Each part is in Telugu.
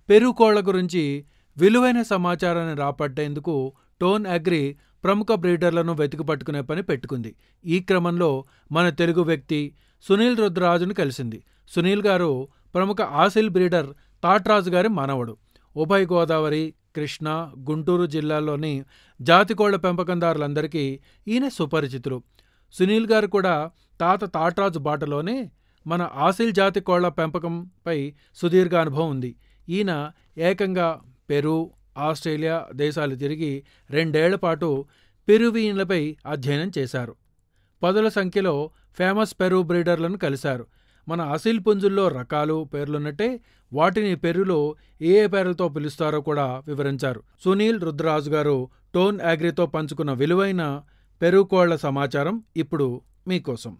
పెరుగు కోళ్ల గురించి విలువైన సమాచారాన్ని రాపట్టేందుకు టోన్ అగ్రి ప్రముఖ బ్రీడర్లను వెతికి పట్టుకునే పని పెట్టుకుంది ఈ క్రమంలో మన తెలుగు వ్యక్తి సునీల్ రుద్రరాజును కలిసింది సునీల్ గారు ప్రముఖ ఆసిల్ బ్రీడర్ తాట్రాజు గారి మనవడు ఉభయ గోదావరి కృష్ణా గుంటూరు జిల్లాల్లోని జాతికోళ్ల పెంపకందారులందరికీ ఈయన సుపరిచితులు సునీల్ గారు కూడా తాత తాట్రాజు బాటలోనే మన ఆసిల్ జాతి కోళ్ల పెంపకంపై సుదీర్ఘ అనుభవం ఉంది ఈయన ఏకంగా పెరు ఆస్ట్రేలియా దేశాలు తిరిగి రెండేళ్ల పాటు పెరువీన్లపై అధ్యయనం చేశారు పదుల సంఖ్యలో ఫేమస్ పెరు బ్రీడర్లను కలిశారు మన అసిల్ పుంజుల్లో రకాలు పేర్లున్నట్టే వాటిని పెరులో ఏ ఏ పేర్లతో పిలుస్తారో కూడా వివరించారు సునీల్ రుద్రరాజు గారు టోన్ అగ్రితో పంచుకున్న విలువైన పెరుగు కోళ్ల సమాచారం ఇప్పుడు మీకోసం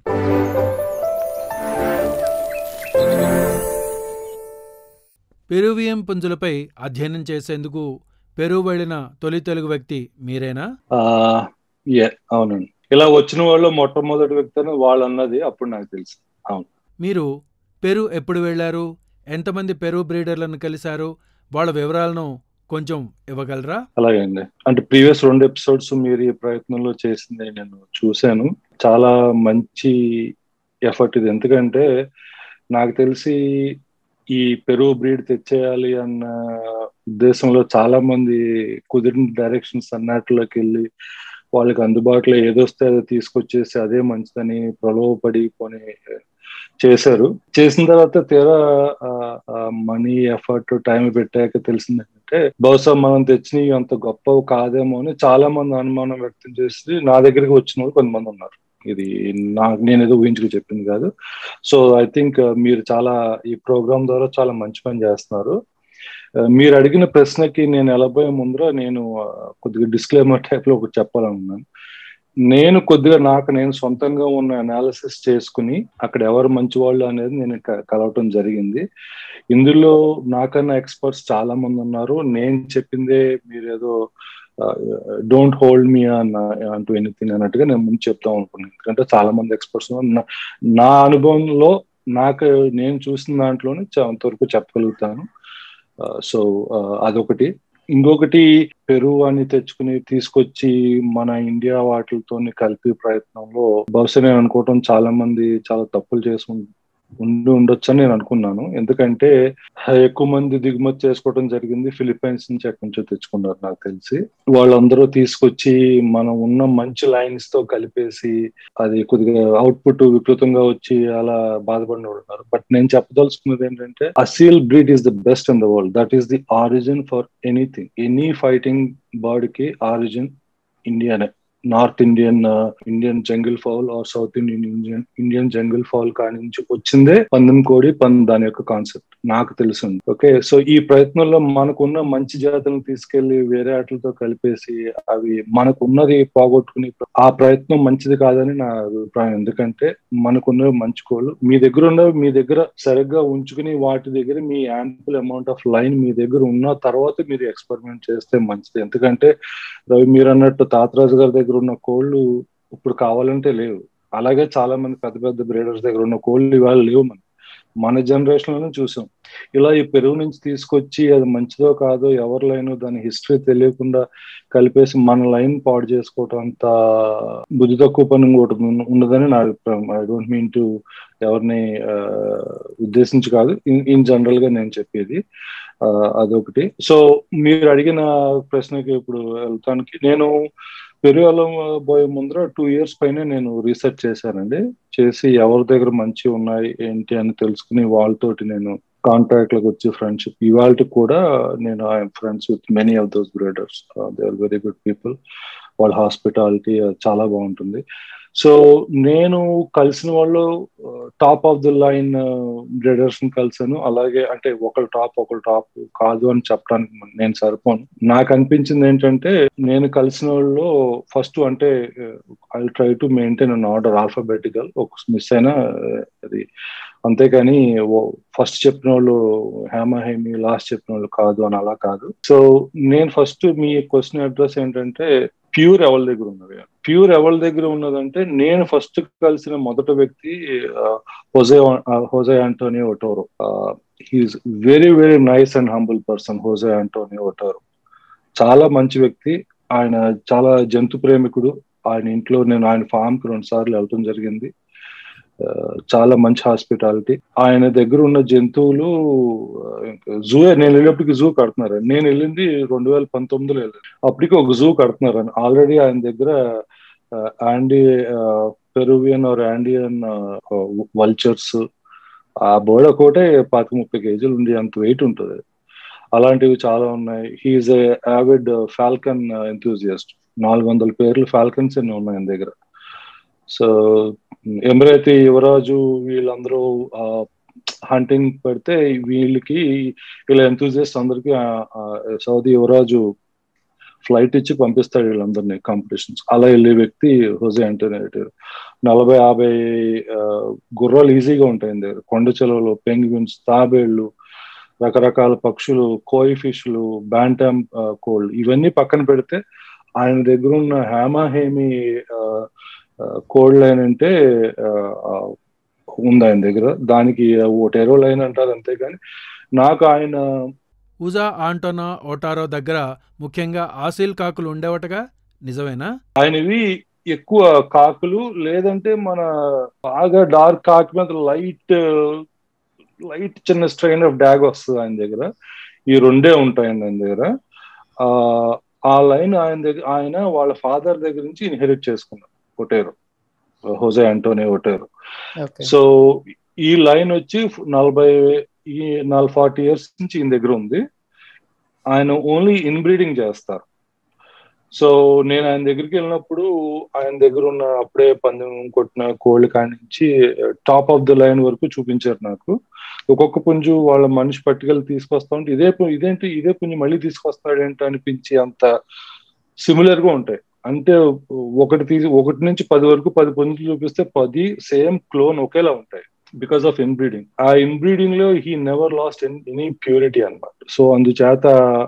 పెరువియం పుంజులపై అధ్యయనం చేసేందుకు పెరుగు వెళ్లిన తొలి తెలుగు వ్యక్తి మీరేనా ఆ, yeah, అవునండి ఇలా వచ్చిన వాళ్ళు మొట్టమొదటి వ్యక్తి అని వాళ్ళు అన్నది అప్పుడు నాకు తెలుసు మీరు పెరు ఎప్పుడు వెళ్లారు ఎంతమంది పెరు బ్రీడర్లను కలిశారు వాళ్ళ వివరాలను కొంచెం ఇవ్వగలరా అలాగే అండి అంటే ప్రీవియస్ రెండు ఎపిసోడ్స్ మీరు ఈ ప్రయత్నంలో చేసింది నేను చూశాను చాలా మంచి ఎఫర్ట్ ఇది ఎందుకంటే నాకు తెలిసి ఈ పెరుగు బ్రీడ్ తెచ్చేయాలి అన్న ఉద్దేశంలో చాలా మంది కుదిరిన డైరెక్షన్స్ అన్నట్లోకి వెళ్ళి వాళ్ళకి అందుబాటులో ఏదొస్తే అది తీసుకొచ్చేసి అదే మంచిదని ప్రలోభపడి కొని చేశారు చేసిన తర్వాత తీరా మనీ ఎఫర్ట్ టైం పెట్టాక తెలిసింది ఏంటంటే బహుశా మనం తెచ్చినవి అంత గొప్పవి కాదేమో అని చాలా మంది అనుమానం వ్యక్తం చేసి నా దగ్గరికి వచ్చిన వాళ్ళు కొంతమంది ఉన్నారు ఇది నాకు నేను ఏదో ఊహించుకు చెప్పింది కాదు సో ఐ థింక్ మీరు చాలా ఈ ప్రోగ్రామ్ ద్వారా చాలా మంచి పని చేస్తున్నారు మీరు అడిగిన ప్రశ్నకి నేను వెళ్ళబోయే ముందర నేను కొద్దిగా డిస్క్లైమర్ టైప్ లో ఒకటి చెప్పాలనున్నాను నేను కొద్దిగా నాకు నేను సొంతంగా ఉన్న అనాలిసిస్ చేసుకుని అక్కడ ఎవరు మంచి వాళ్ళు అనేది నేను కలవటం జరిగింది ఇందులో నాకన్నా ఎక్స్పర్ట్స్ చాలా మంది ఉన్నారు నేను చెప్పిందే మీరు ఏదో డోంట్ హోల్డ్ మీ అన్న అంటూ ఎనీథింగ్ అన్నట్టుగా నేను ముందు చెప్తాం అనుకున్నాను ఎందుకంటే చాలా మంది ఎక్స్పర్ట్స్ నా అనుభవంలో నాకు నేను చూసిన దాంట్లోనే అంతవరకు చెప్పగలుగుతాను సో అదొకటి ఇంకొకటి పెరుగు అని తెచ్చుకుని తీసుకొచ్చి మన ఇండియా వాటితో కలిపి ప్రయత్నంలో బహుశా నేను అనుకోవటం చాలా మంది చాలా తప్పులు చేసుకుంటు ఉండి ఉండొచ్చు అని నేను అనుకున్నాను ఎందుకంటే ఎక్కువ మంది దిగుమతి చేసుకోవడం జరిగింది ఫిలిప్పైన్స్ నుంచి ఎక్కడి నుంచో తెచ్చుకున్నారు నాకు తెలిసి వాళ్ళందరూ తీసుకొచ్చి మనం ఉన్న మంచి లైన్స్ తో కలిపేసి అది కొద్దిగా అవుట్పుట్ వికృతంగా వచ్చి అలా బాధపడిన ఉన్నారు బట్ నేను చెప్పదలుచుకున్నది ఏంటంటే Aseel breed is the best in the world that is the origin for anything any fighting bird కి ఆరిజిన్ ఇండియానే north Indian Indian jungle fowl or south Indian Indian Indian jungle fowl కాని నుంచి వచ్చిందే పందెం కోడి పం దాని యొక్క కాన్సెప్ట్ నాకు తెలుసు ఓకే సో ఈ ప్రయత్నంలో మనకున్న మంచి జాతులను తీసుకెళ్లి వేరే ఆటలతో కలిపేసి అవి మనకున్నది పోగొట్టుకుని ఆ ప్రయత్నం మంచిది కాదని నా అభిప్రాయం ఎందుకంటే మనకున్న మంచి కోళ్ళు మీ దగ్గర ఉన్నవి మీ దగ్గర సరిగ్గా ఉంచుకుని వాటి దగ్గర మీ యాంపుల్ అమౌంట్ ఆఫ్ లైన్ మీ దగ్గర ఉన్న తర్వాత మీరు ఎక్స్పెరిమెంట్ చేస్తే మంచిది ఎందుకంటే రవి మీరు అన్నట్టు తాతరాజు గారి దగ్గర ఉన్న కోళ్ళు ఇప్పుడు కావాలంటే లేవు అలాగే చాలా మంది పెద్ద పెద్ద బ్రీడర్స్ దగ్గర ఉన్న కోళ్ళు ఇవాళ లేవు మనం మన జనరేషన్ లోనే చూసాం ఇలా ఈ పెరుగు నుంచి తీసుకొచ్చి అది మంచిదో కాదో ఎవరి లైన్ దాని హిస్టరీ తెలియకుండా కలిపేసి మన లైన్ పాడు చేసుకోవటం అంత బుద్ధి తక్కువ పని ఇంకోటి ఉండదని నా అభిప్రాయం ఐ డోంట్ మీన్ టు ఎవరిని ఉద్దేశించి కాదు ఇన్ జనరల్ గా నేను చెప్పేది అదొకటి సో మీరు అడిగిన ప్రశ్నకి ఇప్పుడు వెళ్తానికి నేను పెరుగలం పోయే ముందర టూ ఇయర్స్ పైన నేను రీసెర్చ్ చేశానండి చేసి ఎవరి దగ్గర మంచి ఉన్నాయి ఏంటి అని తెలుసుకుని వాళ్ళతోటి నేను కాంటాక్ట్ లకు వచ్చి ఫ్రెండ్షిప్ ఇవాళ కూడా నేను I'm friends with many of those breeders they are very good people వాళ్ళ హాస్పిటాలిటీ చాలా బాగుంటుంది సో నేను కలిసిన వాళ్ళు top of the line breeders ని కలిసాను అలాగే అంటే ఒకరు టాప్ ఒకరు టాప్ కాదు అని చెప్పడానికి నేను సరిపోను నాకు అనిపించింది ఏంటంటే నేను కలిసిన వాళ్ళు ఫస్ట్ అంటే I try to maintain an order alphabetical ఒక మిస్ అయినా అది అంతేకాని ఫస్ట్ చెప్పిన వాళ్ళు హేమ హేమి లాస్ట్ చెప్పిన వాళ్ళు కాదు అని అలా కాదు సో నేను ఫస్ట్ మీ క్వశ్చన్ అడ్రస్ ఏంటంటే ప్యూర్ ఎవరి దగ్గర ఉన్నది ప్యూర్ ఎవరి దగ్గర ఉన్నదంటే నేను ఫస్ట్ కలిసిన మొదటి వ్యక్తి Jose Jose Antonio Otero he's very very nice and humble person Jose Antonio Otero చాలా మంచి వ్యక్తి ఆయన చాలా జంతు ప్రేమికుడు ఆయన ఇంట్లో నేను ఆయన ఫామ్ కి రెండు సార్లు వెళ్ళటం జరిగింది చాలా మంచి హాస్పిటాలిటీ ఆయన దగ్గర ఉన్న జంతువులు జూ నేను వెళ్ళేప్పటికి జూ కడుతున్నారు నేను వెళ్ళింది రెండు వేల పంతొమ్మిదిలో వెళ్ళాను అప్పటికి ఒక జూ కడుతున్నారు ఆల్రెడీ ఆయన దగ్గర Andy Peruvian or Andean vultures ఆ బోర్డ్ ఒకటే పాతి ముప్పై కేజీలు ఉంది అంత వెయిట్ ఉంటుంది అలాంటివి చాలా ఉన్నాయి he's a avid falcon enthusiast నాలుగు వందల పేర్లు ఫాల్కన్స్ ఎన్ని ఉన్నాయి ఆయన దగ్గర సో ఎమరైతే యువరాజు వీళ్ళందరూ హంటింగ్ పెడితే వీళ్ళకి వీళ్ళ ఎంతూజియస్ట్ అందరికి సౌదీ యువరాజు ఫ్లైట్ ఇచ్చి పంపిస్తాడు వీళ్ళందరినీ కాంపిటీషన్స్ అలా వెళ్ళే వ్యక్తి హోజే అంటోనియో నలభై యాభై గుర్రాలు ఈజీగా ఉంటాయి దగ్గర కొండ చెలవులు పెంగ్విన్స్ తాబేళ్లు రకరకాల పక్షులు కోయి ఫిష్లు బ్యాంటామ్ కోల్డ్ ఇవన్నీ పక్కన పెడితే ఆయన దగ్గర ఉన్న హేమాహేమి కోల్డ్ లైన్ అంటే ఉంది ఆయన దగ్గర దానికి ఓటెరో లైన్ అంటారు అంతేగాని నాకు ఆయన ఉజా ఆంటోనా ఓటారో దగ్గర ముఖ్యంగా ఆసిల్ కాకులు ఉండేవటగా నిజమేనా ఆయనవి ఎక్కువ కాకులు లేదంటే మన బాగా డార్క్ కాకి మీద లైట్ లైట్ చిన్న స్ట్రెయిన్ ఆఫ్ డాగ్ వస్తుంది ఆయన దగ్గర ఈ రెండే ఉంటాయండి ఆయన దగ్గర ఆ లైన్ ఆయన దగ్గర ఆయన వాళ్ళ ఫాదర్ దగ్గర నుంచి ఇన్హెరిట్ చేసుకున్నారు Otero Jose Antonio Otero so ఈ లైన్ వచ్చి నలభై ఈ నలభై ఫార్టీ ఇయర్స్ నుంచి ఈయన దగ్గర ఉంది ఆయన ఓన్లీ ఇన్బ్రీడింగ్ చేస్తారు సో నేను ఆయన దగ్గరికి వెళ్ళినప్పుడు ఆయన దగ్గర ఉన్న అప్పుడే పందెం కొట్టిన కోళ్ళ కాడి నుంచి టాప్ ఆఫ్ ద లైన్ వరకు చూపించారు నాకు ఒక్కొక్క పుంజు వాళ్ళ మనిషి పట్టుకెళ్ళి తీసుకొస్తా ఉంటే ఇదే ఇదేంటి ఇదే పుంజు మళ్ళీ తీసుకొస్తాడేంటి అనిపించి అంత సిమిలర్ గా ఉంటాయి అంటే ఒకటి తీసి ఒకటి నుంచి పది వరకు పది పుంజులు చూపిస్తే పది సేమ్ క్లోన్ ఒకేలా ఉంటాయి బికాస్ ఆఫ్ ఇన్బ్రీడింగ్ ఆ ఇన్బ్రీడింగ్ లో he never lost any purity అనమాట సో అందుచేత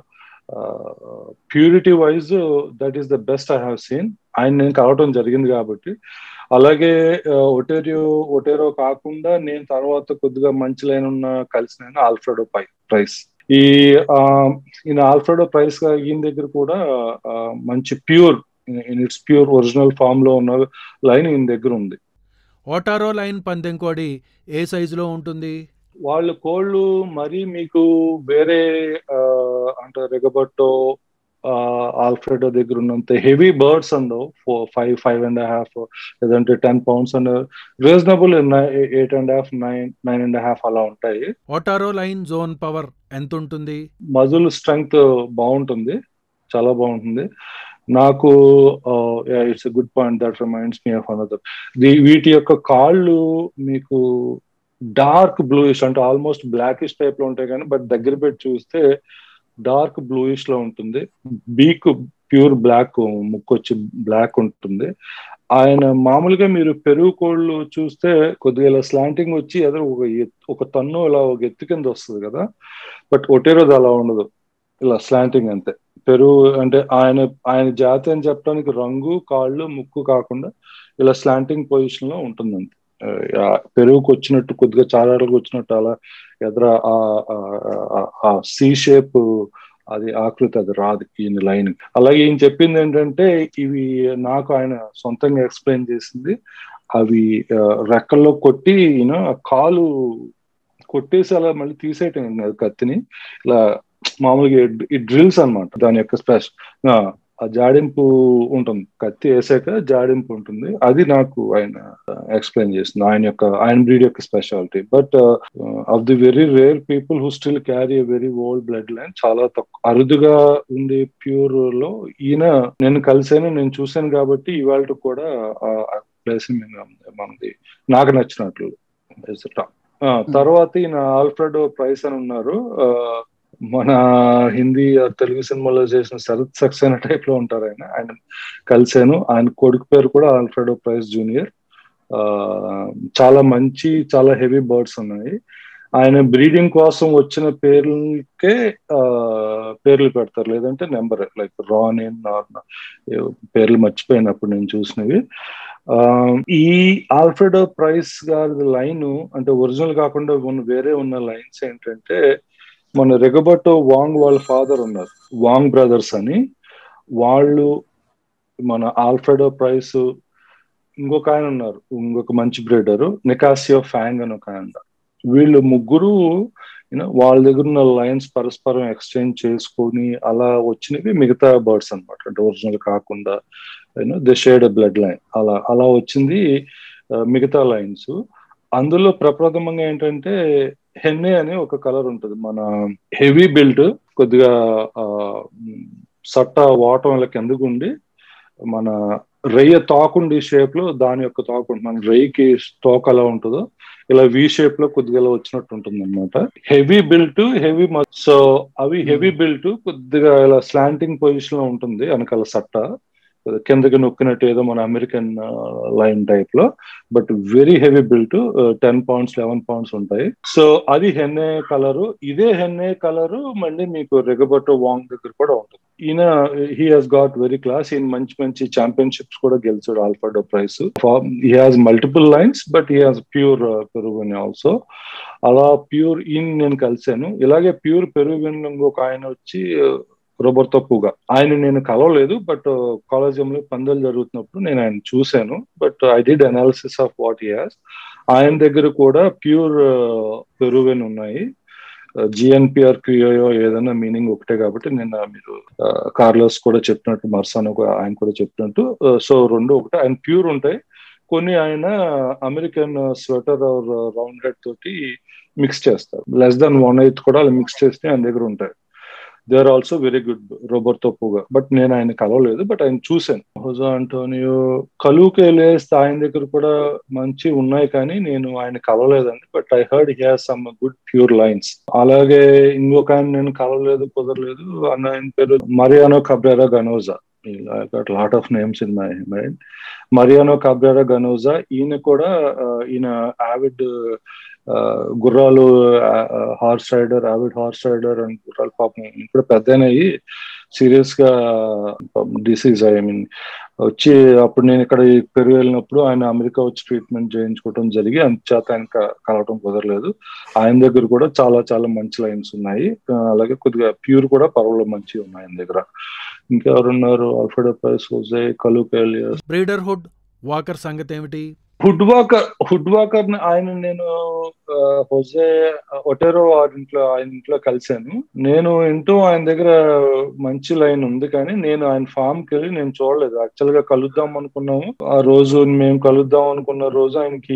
purity wise that is the best I have seen ఆయన నేను కలవటం జరిగింది కాబట్టి అలాగే ఒటేరియో ఒటేరో కాకుండా నేను తర్వాత కొద్దిగా మంచి లైన్ ఉన్న కలిసిన ఆల్ఫ్రెడో పై ప్రైస్ ఈ ఈయన ఆల్ఫ్రెడో ప్రైస్ ఈయన దగ్గర కూడా మంచి pure in its pure original form లో ఉన్న లైన్ ఈయన దగ్గర ఉంది ఓటారో లైన్ పందెం కోడి ఏ సైజులో ఉంటుంది వాళ్ళు కోళ్ళు మరి మీకు వేరే అంటే రెగబట్టో ఆల్ఫ్రెడో దగ్గర ఉన్నంత హెవీ బర్డ్స్ ఉండవు four five five and half లేదంటే ten pounds and reasonable eight and half nine nine and half అలా ఉంటాయి ఓటారో లైన్ జోన్ పవర్ ఎంత ఉంటుంది మజుల్ స్ట్రెంగ్త్ బాగుంటుంది చాలా బాగుంటుంది నాకు it's good point that reminds me of another వీటి యొక్క కాళ్ళు మీకు డార్క్ బ్లూయిష్ అంటే ఆల్మోస్ట్ బ్లాకిష్ టైప్ లో ఉంటాయి కానీ బట్ దగ్గర పెట్టి చూస్తే డార్క్ బ్లూయిష్ లో ఉంటుంది బీక్ ప్యూర్ బ్లాక్ ముక్కు వచ్చి బ్లాక్ ఉంటుంది ఆయన మామూలుగా మీరు పెరుగు కోళ్ళు చూస్తే కొద్దిగా ఇలా స్లాంటింగ్ వచ్చి ఏదో ఒక ఒక తన్ను ఇలా ఒక ఎత్తు కింద వస్తుంది కదా బట్ ఒటేరోది అలా ఉండదు ఇలా స్లాంటింగ్ అంతే పెరుగు అంటే ఆయన ఆయన జాతి అని చెప్పడానికి రంగు కాళ్ళు ముక్కు కాకుండా ఇలా స్లాంటింగ్ పొజిషన్ లో ఉంటుంది అంతే పెరుగుకు వచ్చినట్టు కొద్దిగా చారాలకు వచ్చినట్టు అలా ఎదుర ఆ సి షేప్ అది ఆకృతి అది రాదు ఈయన లైన్ అలాగే ఈయన చెప్పింది ఏంటంటే ఇవి నాకు ఆయన సొంతంగా ఎక్స్ప్లెయిన్ చేసింది అవి రెక్కల్లో కొట్టి ఈయన కాలు కొట్టేసి అలా మళ్ళీ తీసేయటం కత్తిని ఇలా మామూలుగా ఈ డ్రిల్స్ అనమాట దాని యొక్క స్పెషల్ ఆ జాడింపు ఉంటుంది కత్తి వేసాక జాడింపు ఉంటుంది అది నాకు ఆయన ఎక్స్ప్లెయిన్ చేస్తుంది ఆయన యొక్క ఆయన బ్రీడ్ యొక్క speciality but of the very rare people who still carry a very old blood line చాలా తక్కువ అరుదుగా ఉండే ప్యూర్ లో ఈయన నేను కలిసాను నేను చూశాను కాబట్టి ఇవాళ కూడా ప్లేస్ మనది నాకు నచ్చినట్లు తర్వాత ఈయన ఆల్ఫ్రెడో ప్రైస్ అని ఉన్నారు మన హిందీ తెలుగు సినిమాలో చేసిన శరత్ సక్సేనా టైప్ లో ఉంటారు ఆయన ఆయన కలిశాను ఆయన కొడుకు పేరు కూడా ఆల్ఫ్రెడో ప్రైస్ జూనియర్ చాలా మంచి చాలా హెవీ బర్డ్స్ ఉన్నాయి ఆయన బ్రీడింగ్ కోసం వచ్చిన పేర్లకే పేర్లు పెడతారు లేదంటే నెంబర్ లైక్ రానిన్ పేర్లు మర్చిపోయినప్పుడు నేను చూసినవి ఆ, ఈ ఆల్ఫ్రెడో ప్రైస్ గారి లైన్ అంటే ఒరిజినల్ కాకుండా ఉన్న వేరే ఉన్న లైన్స్ ఏంటంటే మన రెగబటో వాంగ్ వాళ్ళ ఫాదర్ ఉన్నారు వాంగ్ బ్రదర్స్ అని వాళ్ళు మన ఆల్ఫ్రెడో ప్రైస్ ఇంకొక ఆయన ఉన్నారు ఇంకొక మంచి బ్రీడర్ నికాసియో ఫ్యాంగ్ అని ఒక ఆయన ఉన్నారు. వీళ్ళు ముగ్గురు యూనో వాళ్ళ దగ్గర ఉన్న లైన్స్ పరస్పరం ఎక్స్చేంజ్ చేసుకొని అలా వచ్చినవి మిగతా బర్డ్స్ అన్నమాట అంటే ఒరిజినల్ కాకుండా you know the shade blood line అలా అలా వచ్చింది ఆ, మిగతా లైన్స్ అందులో ప్రప్రథమంగా ఏంటంటే హెన్నే అని ఒక కలర్ ఉంటుంది మన హెవీ బిల్ట్ కొద్దిగా ఆ, మ్, సట్ట వాటం ఇలా కిందకు ఉండి మన రొయ్య తాకుండి షేప్ లో దాని యొక్క తాకు మన రొయ్యకి తోక ఎలా ఉంటుందో ఇలా వి షేప్ లో కొద్దిగా ఇలా వచ్చినట్టు ఉంటుంది అనమాట హెవీ బిల్ట్ హెవీ సో అవి హెవీ బిల్ట్ కొద్దిగా ఇలా స్లాంటింగ్ పొజిషన్ లో ఉంటుంది వెనకాల సట్ట కిందకి నొక్కినట్టు ఏదో మన అమెరికన్ లైన్ టైప్ లో but very heavy built ten pounds eleven pounds ఉంటాయి సో అది హెన్నే కలరు ఇదే హెన్నే కలరు మళ్ళీ మీకు రెగబట్టో వాంగ్ దగ్గర కూడా ఉంటుంది ఈయన he has got very class ఈయన మంచి మంచి ఛాంపియన్షిప్స్ కూడా గెలిచాడు ఆల్ఫాడో Price he has multiple lines but he has pure Peruvian also అలా ప్యూర్ ఈయన నేను కలిశాను ఇలాగే ప్యూర్ పెరువిన్ ఇంకొక ఆయన వచ్చి రోబర్తో పూగా ఆయన నేను కలవలేదు బట్ కాలేజంలో పందాలు జరుగుతున్నప్పుడు నేను ఆయన చూశాను but I did analysis of what he has ఆయన దగ్గర కూడా ప్యూర్ పెరువిన్ ఉన్నాయి జిఎన్పిఆర్ క్రియోయో ఏదైనా మీనింగ్ ఒకటే కాబట్టి నిన్న మీరు కార్లోస్ కూడా చెప్పినట్టు మర్సాన్ ఆయన కూడా చెప్పినట్టు సో రెండు ఒకటే ఆయన ప్యూర్ ఉంటాయి కొన్ని ఆయన అమెరికన్ స్వెటర్ రౌండ్ హెడ్ తోటి మిక్స్ చేస్తారు లెస్ దాన్ వన్ ఎయిత్ కూడా అలా మిక్స్ చేస్తే ఆయన దగ్గర ఉంటాయి they are also very good Roberto Puga but నేను ఆయన కలవలేదు బట్ ఆయన చూశాను హోజా అంటోనియో కలువుకి వెళ్ళేస్తే ఆయన దగ్గర కూడా మంచి ఉన్నాయి కానీ నేను ఆయన కలవలేదండి but I heard he has some good pure lines అలాగే ఇంకొక ఆయన నేను కలవలేదు కుదరలేదు అన్న ఆయన పేరు Mariano Cabrera Ganoza lot of names in my mind Mariano Cabrera Ganoza ఈయన కూడా ఈయన ఆవిడ్ గుర్రాలు horse rider avid horse rider అని గుర్రాలు పాపం ఇప్పుడు పెద్దనయ్యి సీరియస్ గా డిసీజ్ ఐ మీన్ వచ్చి అప్పుడు నేను ఇక్కడ పెరుగు వెళ్ళినప్పుడు ఆయన అమెరికా వచ్చి ట్రీట్మెంట్ చేయించుకోవడం జరిగి అంతచేత ఆయన కలవటం కుదరలేదు ఆయన దగ్గర కూడా చాలా చాలా మంచి లైన్స్ ఉన్నాయి అలాగే కొద్దిగా ప్యూర్ కూడా పర్వాలేదు మంచి ఉన్నాయి ఆయన దగ్గర ఇంకెవరున్నారు ఆల్ఫ్రెడో ప్రైస్ హోజే కలుకెలియస్ బ్రీడర్ హుడ్ వాకర్ సంగతి ఏమిటి హుడ్ వాకర్ హుడ్ వాకర్ ఆయన నేను హోజే ఒటేరో వారి ఇంట్లో ఆయన ఇంట్లో కలిశాను నేను ఇంటూ ఆయన దగ్గర మంచి లైన్ ఉంది కానీ నేను ఆయన ఫామ్ కి వెళ్ళి నేను చూడలేదు యాక్చువల్ గా కలుద్దాం అనుకున్నాము ఆ రోజు మేము కలుద్దాం అనుకున్న రోజు ఆయనకి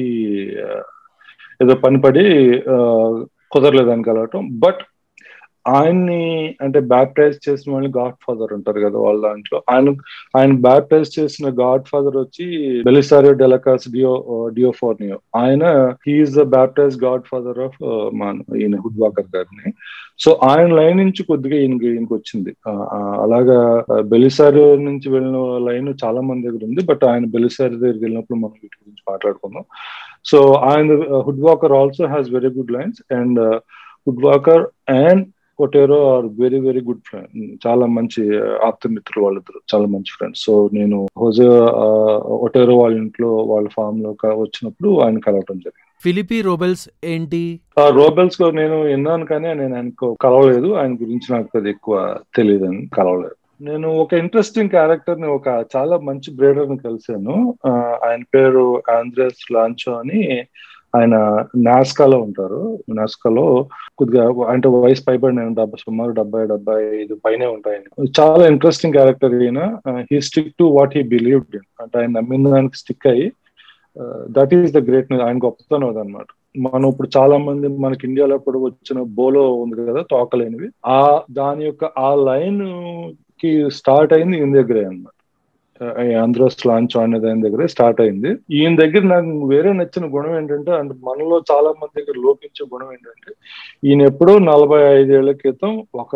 ఏదో పని పడి కుదరలేదు ఆయన కలవటం బట్ ఆయన్ని అంటే బ్యాప్టైజ్ చేసిన వాళ్ళు గాడ్ ఫాదర్ ఉంటారు కదా వాళ్ళ దాంట్లో ఆయన ఆయన బ్యాప్టైజ్ చేసిన గాడ్ ఫాదర్ వచ్చి బెలిసారియో డెలకాస్ డియో డియోఫోర్నియో ఆయన he's the baptize godfather of మన ఈయన హుడ్ వాకర్ గారిని సో ఆయన లైన్ నుంచి కొద్దిగా ఈయనకి ఈయనకి వచ్చింది అలాగా బెలిసారియో నుంచి వెళ్ళిన లైన్ చాలా మంది దగ్గర ఉంది బట్ ఆయన బెలిసారియో దగ్గరికి వెళ్ళినప్పుడు మనం వీటి గురించి మాట్లాడుకుందాం సో ఆయన Hood Walker also has very good lines and Hood Walker and Otero are very very good friend చాలా మంచి ఆప్త మిత్రులు వాళ్ళిద్దరు చాలా మంచి ఫ్రెండ్స్ సో నేను హోజే ఒటేరో వాళ్ళ ఇంట్లో వాళ్ళ ఫామ్ లో వచ్చినప్పుడు ఆయన కలవటం జరిగింది ఫిలిపి రోబెల్స్ ఏంటి రోబెల్స్ నేను విన్నాను కానీ నేను ఆయనకు కలవలేదు ఆయన గురించి నాకు పెద్ద ఎక్కువ తెలియదు అని కలవలేదు నేను ఒక ఇంట్రెస్టింగ్ క్యారెక్టర్ ని ఒక చాలా మంచి బ్రేడర్ ని కలిశాను ఆయన పేరు ఆంధ్రస్ లాంచో అని ఆయన నాస్కాలో ఉంటారు నాస్కాలో కొద్దిగా అంటే వయసు పైబడి నేను డెబ్బై సుమారు డెబ్బై డెబ్బై ఐదు పైనే ఉంటాయి చాలా ఇంట్రెస్టింగ్ క్యారెక్టర్ ఈయన he stick to what he believed అంటే ఆయన నమ్మిన దానికి స్టిక్ అయ్యి దట్ ఈస్ ద గ్రేట్ ఆయన గొప్పతనం అదనమాట మనం ఇప్పుడు చాలా మంది మనకి ఇండియాలో కూడా వచ్చిన బోలో ఉంది కదా తోకలేనివి ఆ దాని యొక్క ఆ లైన్ కి స్టార్ట్ అయింది ఈయన దగ్గరే అనమాట ఆంధ్రోస్ లాంచ్ అనేది ఆయన దగ్గరే స్టార్ట్ అయింది ఈయన దగ్గర నాకు వేరే నచ్చిన గుణం ఏంటంటే అంటే మనలో చాలా మంది దగ్గర లోపించే గుణం ఏంటంటే ఈయన ఎప్పుడో నలభై ఐదేళ్ల క్రితం ఒక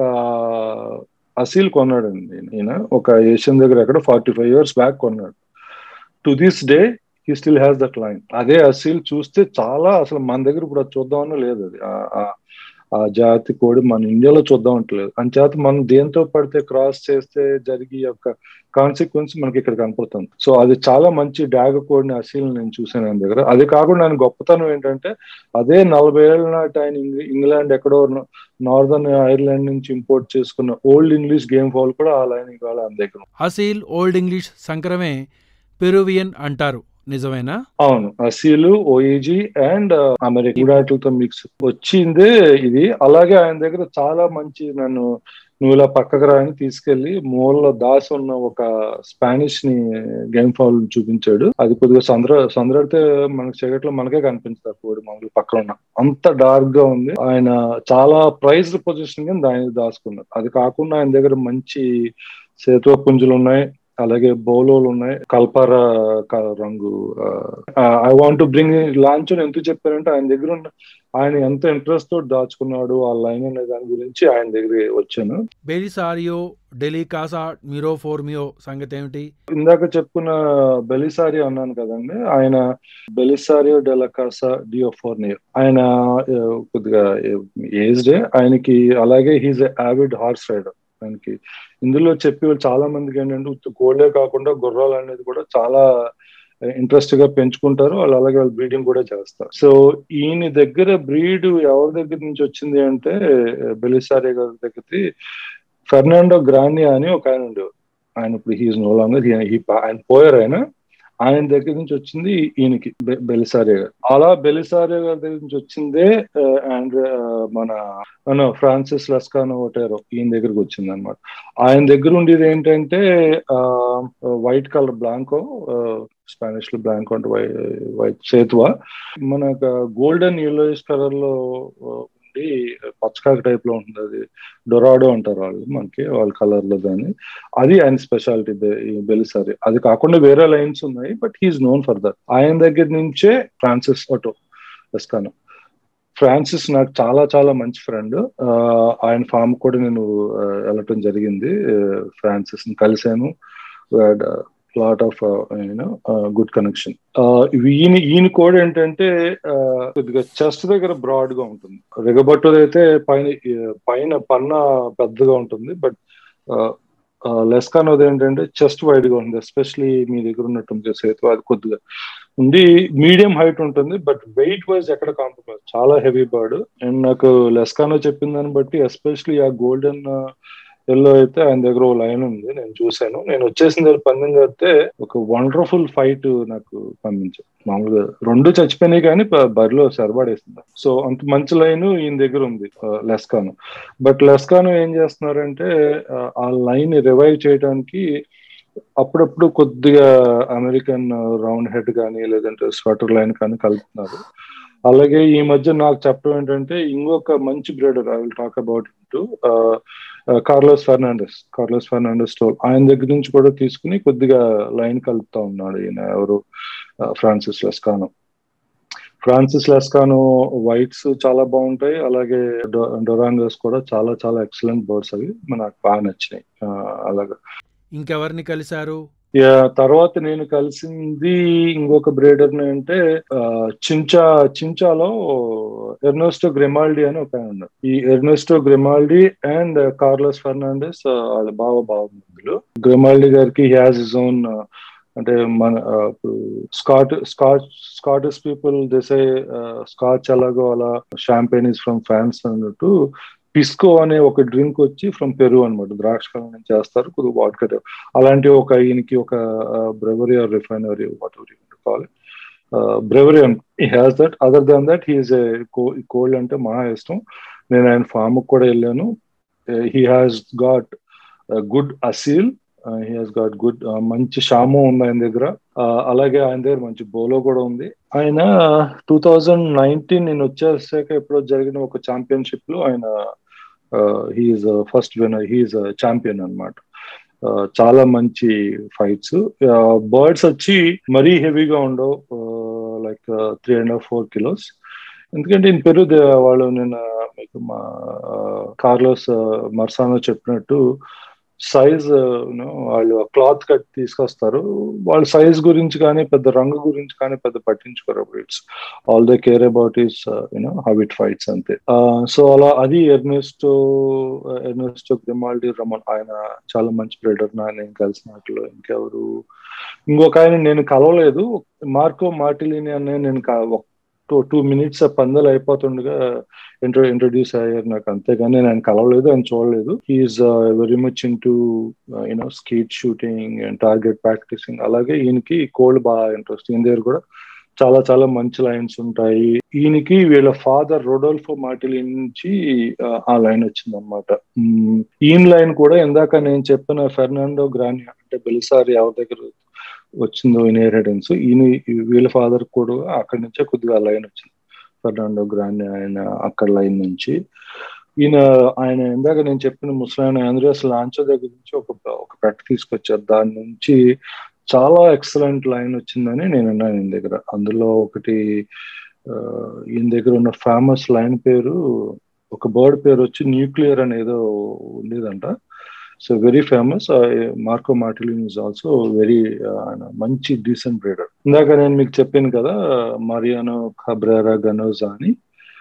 అసీల్ కొన్నాడండి ఈయన ఒక ఏషియన్ దగ్గర ఎక్కడ ఫార్టీ ఫైవ్ ఇయర్స్ బ్యాక్ కొన్నాడు to this day he still has that line అదే అసీల్ చూస్తే చాలా అసలు మన దగ్గర ఇప్పుడు అది చూద్దామని లేదు అది ఆ జాతి కోడి మన ఇండియాలో చూద్దాం అంటలేదు అంచేత మనం దేంతో పడితే క్రాస్ చేస్తే జరిగే యొక్క కాన్సిక్వెన్స్ మనకి ఇక్కడ కనపడుతుంది సో అది చాలా మంచి డాగ కోడిని అసీలు నేను చూసాను ఆయన దగ్గర అది కాకుండా ఆయన గొప్పతనం ఏంటంటే అదే నలభై ఏళ్ళ నాటి ఆయన ఇంగ్లాండ్ ఎక్కడో నార్దర్న్ ఐర్లాండ్ నుంచి ఇంపోర్ట్ చేసుకున్న ఓల్డ్ ఇంగ్లీష్ గేమ్ ఫాల్ కూడా ఆ లైన్ ఇవాళ ఆయన దగ్గర అసీల్ ఓల్డ్ ఇంగ్లీష్ సంకరమే పెరువియన్ అంటారు నిజమేనా అవును అసీలు ఓఈజీ అండ్ అమెరికా గుడాట్లతో మిక్స్ వచ్చిందే ఇది అలాగే ఆయన దగ్గర చాలా మంచి నన్ను నువ్వు ఇలా పక్కకు రాని తీసుకెళ్లి మూలలో దాసి ఉన్న ఒక స్పానిష్ ని గేమ్ ఫాల్ చూపించాడు అది కొద్దిగా సంద్ర సంద్రడితే మనకి చీకట్లో మనకే కనిపించారు కోడి మామూలు పక్కన ఉన్న అంత డార్క్ గా ఉంది ఆయన చాలా ప్రైజ్డ్ పొజిషన్ కింద ఆయన దాచుకున్నారు అది కాకుండా ఆయన దగ్గర మంచి సేతువ పుంజులు ఉన్నాయి అలాగే బౌలోలు ఉన్నాయి కల్పర రంగు ఐ వాంట్ బ్రింగ్ లాంచ్ అని ఎందుకు చెప్పారంటే ఆయన దగ్గర ఉన్న ఆయన ఎంత ఇంట్రెస్ట్ తో దాచుకున్నాడు ఆ లైన్ అనే దాని గురించి ఆయన దగ్గర వచ్చాను బెలిసారియో డెలికాసా మిరోఫోర్మియో సంగతి ఏమిటి ఇందాక చెప్పుకున్న బెలిసారియో అన్నాను కదండి ఆయన బెలిసారియో డెలకాసా డియోఫోర్నియో ఆయన కొద్దిగా ఏజ్డే ఆయనకి అలాగే హీజ్ ఆవిడ్ హార్స్ రైడర్ దానికి ఇందులో చెప్పి చాలా మందికి ఏంటంటే గోల్డే కాకుండా గుర్రాలు అనేది కూడా చాలా ఇంట్రెస్ట్ గా పెంచుకుంటారు వాళ్ళు అలాగే వాళ్ళు బ్రీడింగ్ కూడా చేస్తారు సో ఈయన దగ్గర బ్రీడ్ ఎవరి దగ్గర నుంచి వచ్చింది అంటే బెలిసారి గారి దగ్గర ఫెర్నాండో గ్రానియా అని ఒక ఆయన ఉండేవారు ఆయన ఇప్పుడు హీఈస్ నో లాంగర్ ఆయన పోయారు ఆయన ఆయన దగ్గర నుంచి వచ్చింది ఈయనకి బెలిసారే గారు అలా బెలిసారే గారి దగ్గర నుంచి వచ్చిందే అండ్ మన ఫ్రాన్సిస్ లస్కానో ఒటేరో ఈయన దగ్గరకు వచ్చింది అనమాట ఆయన దగ్గర ఉండేది ఏంటంటే వైట్ కలర్ బ్లాంకో స్పానిష్ లో బ్లాంకో అంటే వైట్ సేతువా మన గోల్డెన్ ఎల్లోయిష్ కలర్ లో ఉండి పచ్చకాక టైప్ లో ఉంటుంది అది డొరాడో అంటారు వాళ్ళు మనకి వాళ్ళ కలర్ లో దాన్ని అది ఆయన స్పెషాలిటీ బెలిసారి అది కాకుండా వేరే లైన్స్ ఉన్నాయి but he's known for that ఆయన దగ్గర నుంచే ఫ్రాన్సిస్ ఆటో ఎస్కాను ఫ్రాన్సిస్ నాకు చాలా చాలా మంచి ఫ్రెండ్ ఆయన ఫామ్ కూడా నేను వెళ్ళటం జరిగింది ఫ్రాన్సిస్ ని కలిశాను lot of you know good connection ఈయన ఈయన కూడా ఏంటంటే కొద్దిగా చెస్ట్ దగ్గర బ్రాడ్ గా ఉంటుంది రిగబట్టు అయితే పైన పైన పన్న పెద్దగా ఉంటుంది బట్ లెస్కానోది ఏంటంటే చెస్ట్ వైడ్ గా ఉంది ఎస్పెషలీ మీ దగ్గర ఉన్నట్టు సేతు అది కొద్దిగా ఉండి మీడియం హైట్ ఉంటుంది బట్ వెయిట్ వైజ్ ఎక్కడ కాంప్రమైజ్ చాలా హెవీ బర్డ్ అండ్ నాకు లెస్కానో చెప్పిన దాన్ని బట్టి ఎస్పెషలీ ఆ గోల్డెన్ ఎల్లో అయితే ఆయన దగ్గర ఓ లైన్ ఉంది నేను చూశాను నేను వచ్చేసిన దగ్గర పందెం కడితే ఒక వండర్ఫుల్ ఫైట్ నాకు పంపించారు మామూలుగా రెండు చచ్చిపోయినాయి కానీ బరిలో సరబడేసింది సో అంత మంచి లైన్ ఈయన దగ్గర ఉంది లెస్కాను బట్ లెస్కాను ఏం చేస్తున్నారంటే ఆ లైన్ రివైవ్ చేయడానికి అప్పుడప్పుడు కొద్దిగా అమెరికన్ రౌండ్ హెడ్ కానీ లేదంటే స్వెటర్ లైన్ కానీ కలుపుతున్నారు అలాగే ఈ మధ్య నాకు చెప్పడం ఏంటంటే ఇంకొక మంచి breeder I will talk about it Carlos Fernandez Carlos Fernandez టోల్ ఆయన దగ్గర నుంచి కూడా తీసుకుని కొద్దిగా లైన్ కలుపుతా ఉన్నాడు ఈయన ఎవరు Francis Lescano Francis Lescano whites చాలా బాగుంటాయి అలాగే డొరాంగస్ కూడా చాలా చాలా ఎక్సలెంట్ బర్డ్స్ అవి నాకు బాగా నచ్చినాయి అలాగా ఇంకెవరిని కలిశారు తర్వాత నేను కలిసింది ఇంకొక బ్రీడర్ అంటే చించా చించాలో ఎర్నోస్టో గ్రెమాల్డీ అని ఒక ఆయన ఉన్నారు ఈ Ernesto Grimaldi and Carlos Fernandez వాళ్ళ బావ బావముందులు గ్రెమాల్డీ గారికి హ్యాజ్ ఇస్ ఓన్ అంటే మన ఇప్పుడు Scot Scotch Scottish people these Scotch అలాగో అలా షాంపెయిన్ ఇస్ ఫ్రమ్ ఫ్రాన్స్ అన్నట్టు పిస్కో అనే ఒక డ్రింక్ వచ్చి ఫ్రమ్ పెరు అనమాట ద్రాక్షకాలం నుంచి చేస్తారు కొద్దిగా వాటర్ అలాంటి ఒక ఈయనకి ఒక brewery or refinery whatever you call brewery ఈ has that other than that he's a cold అంటే మహా ఇష్టం నేను ఆయన ఫామ్ కూడా వెళ్ళాను he has got good Aseel he has got good మంచి షాము ఉంది ఆయన దగ్గర అలాగే ఆయన దగ్గర మంచి బోలో కూడా ఉంది ఆయన టూ థౌజండ్ నైన్టీన్ నేను వచ్చేసాక ఎప్పుడో జరిగిన ఒక ఛాంపియన్షిప్ లో ఆయన he's first winner he's champion అనమాట చాలా మంచి ఫైట్స్ బర్డ్స్ వచ్చి మరీ హెవీగా ఉండవు like three and half four kilos ఎందుకంటే ఇన్ పెరు వాళ్ళు నేను మీకు మా కార్లోస్ మర్సానో చెప్పినట్టు సైజ్ వాళ్ళు క్లాత్ కట్ తీసుకొస్తారు వాళ్ళ సైజ్ గురించి కానీ పెద్ద రంగు గురించి కానీ పెద్ద పట్టించుకోరు it's all they care about is you know how it fights అంతే సో అలా అది ఎర్నెస్టో ఎర్నెస్టో గ్రిమాల్డి రమన్ ఆయన చాలా మంచి బ్రీడర్ నా నేను కలిసినట్లు ఇంకెవరు ఇంకొక ఆయన నేను కలవలేదు మార్కో మార్టిలిని అనే నేను టూ టూ మినిట్స్ పందెలు అయిపోతుండగా ఇంట్రో ఇంట్రొడ్యూస్ అయ్యారు నాకు అంతేగాని నేను కలవలేదు ఆయన చూడలేదు he's very much in into you know skeet shooting and target practising అలాగే ఈయనకి కోల్డ్ బాగా ఇంట్రెస్ట్ ఈయన దగ్గర కూడా చాలా చాలా మంచి లైన్స్ ఉంటాయి ఈయనకి వీళ్ళ ఫాదర్ రొడోల్ఫో మాటిలి నుంచి ఆ లైన్ వచ్చింది అనమాట ఈయన లైన్ కూడా ఇందాక నేను చెప్పిన ఫెర్నాండో గ్రాని అంటే బెలిసారి ఎవరి దగ్గర వచ్చిందో ఇన్హెరిటెన్స్ ఈయన వీళ్ళ ఫాదర్ కూడా అక్కడి నుంచే కొద్దిగా లైన్ వచ్చింది ఫెర్నాండో గ్రాని ఆయన అక్కడ లైన్ నుంచి ఈయన ఆయన ఇందాక నేను చెప్పిన ముస్లాన్ ఆంధ్రస్ లాంచో దగ్గర నుంచి ఒక ఒక పెట్ట తీసుకొచ్చారు దాని నుంచి చాలా ఎక్సలెంట్ లైన్ వచ్చిందని నేను అన్నాను ఈయన దగ్గర అందులో ఒకటి ఈయన దగ్గర ఉన్న ఫేమస్ లైన్ పేరు ఒక బర్డ్ పేరు వచ్చి న్యూక్లియర్ అనేదో ఉండేదంట so very famous Marco Martellini is also very మంచి డీసెంట్ బ్రీడర్ ఇందాక నేను మీకు చెప్పాను కదా మరియానో ఖబ్రారా గనోజా అని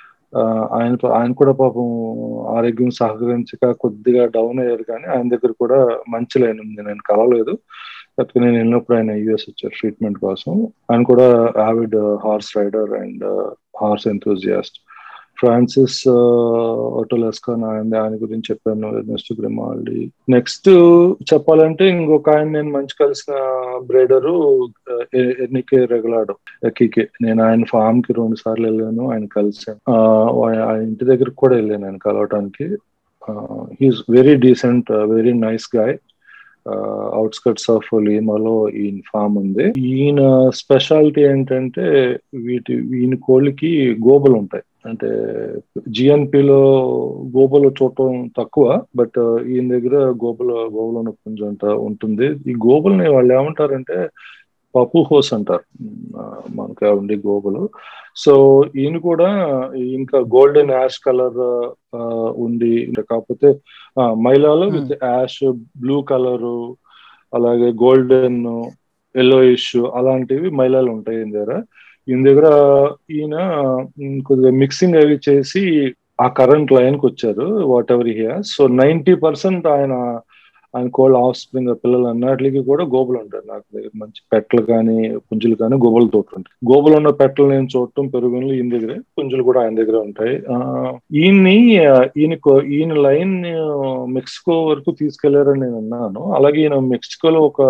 ఆయన ఆయన కూడా పాపం ఆరోగ్యం సహకరించక కొద్దిగా డౌన్ అయ్యారు కానీ ఆయన దగ్గర కూడా మంచి లైన్ ఉంది నేను కలవలేదు లేకపోతే నేను వెళ్ళినప్పుడు ఆయన యూఎస్ వచ్చారు ట్రీట్మెంట్ కోసం ఆయన కూడా avid horse rider and horse enthusiast Francis ఓటోలెస్కాన్ ఆయన ఆయన గురించి చెప్పాను నెక్స్ట్ గ్రిమాల్డి నెక్స్ట్ చెప్పాలంటే ఇంకొక ఆయన నేను మంచి కలిసిన బ్రేడరు ఎన్నికే రెగలాడు ఎక్కికే నేను ఆయన ఫామ్ కి రెండు సార్లు వెళ్ళాను ఆయన కలిసాను ఆయన ఇంటి దగ్గరకు కూడా వెళ్ళాను ఆయన కలవటానికి he's very decent very nice guy outskirts of లీమాలో ఈయన ఫామ్ ఉంది ఈయన స్పెషాలిటీ ఏంటంటే వీటి ఈయన కోళ్ళకి గోబలు ఉంటాయి అంటే జిఎన్పిలో గోబలు చూడటం తక్కువ బట్ ఈయన దగ్గర గోబల గోబల కొంచెం ఉంటుంది ఈ గోబల్ని వాళ్ళు ఏమంటారంటే పప్పు హోస్ అంటారు మనకి ఉండే గోబులు సో ఈయన కూడా ఇంకా గోల్డెన్ యాష్ కలర్ ఉంది కాకపోతే మైలాలో విత్ యాష్ బ్లూ కలర్ అలాగే గోల్డెన్ ఎల్లో ఇష్యూ అలాంటివి మైలాలు ఉంటాయి ఈయన దగ్గర ఈయన దగ్గర ఈయన కొద్దిగా మిక్సింగ్ అవి చేసి ఆ కరెంట్ లైన్ కి వచ్చారు whatever here so ninety percent ఆయన ఆయన కోళ్ళ ఆఫ్ స్ప్రింగ్ పిల్లలు అన్నిటికి కూడా గోబులు ఉంటాయి నాకు దగ్గర మంచి పెట్టలు కానీ పుంజులు కానీ గోబులు తోట ఉంటాయి గోబులు ఉన్న పెట్టలు నేను చూడటం పెరుగులు ఈయన దగ్గరే పుంజులు కూడా ఆయన దగ్గర ఉంటాయి ఈయన్ని ఈయన ఈయన లైన్ మెక్సికో వరకు తీసుకెళ్లారని నేను అన్నాను అలాగే ఈయన మెక్సికోలో ఒక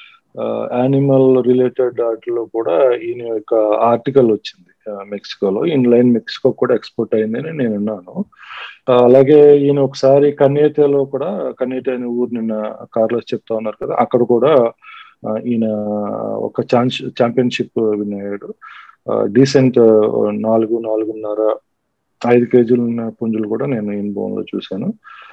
యానిమల్ రిలేటెడ్ వాటిలో కూడా ఈయన యొక్క ఆర్టికల్ వచ్చింది మెక్సికోలో ఈయన లైన్ మెక్సికో కూడా ఎక్స్పోర్ట్ అయిందని నేను విన్నాను అలాగే ఈయన ఒకసారి కన్నేతలో కూడా కన్నేత అనే ఊరు నిన్న కార్లో చెప్తా ఉన్నారు కదా అక్కడ కూడా ఈయన ఒక ఛాన్స్ ఛాంపియన్షిప్ విన్ అయ్యాడు డీసెంట్ నాలుగు నాలుగున్నర ఐదు కేజీలు ఉన్న పుంజులు కూడా నేను ఈయన బోన్లో చూశాను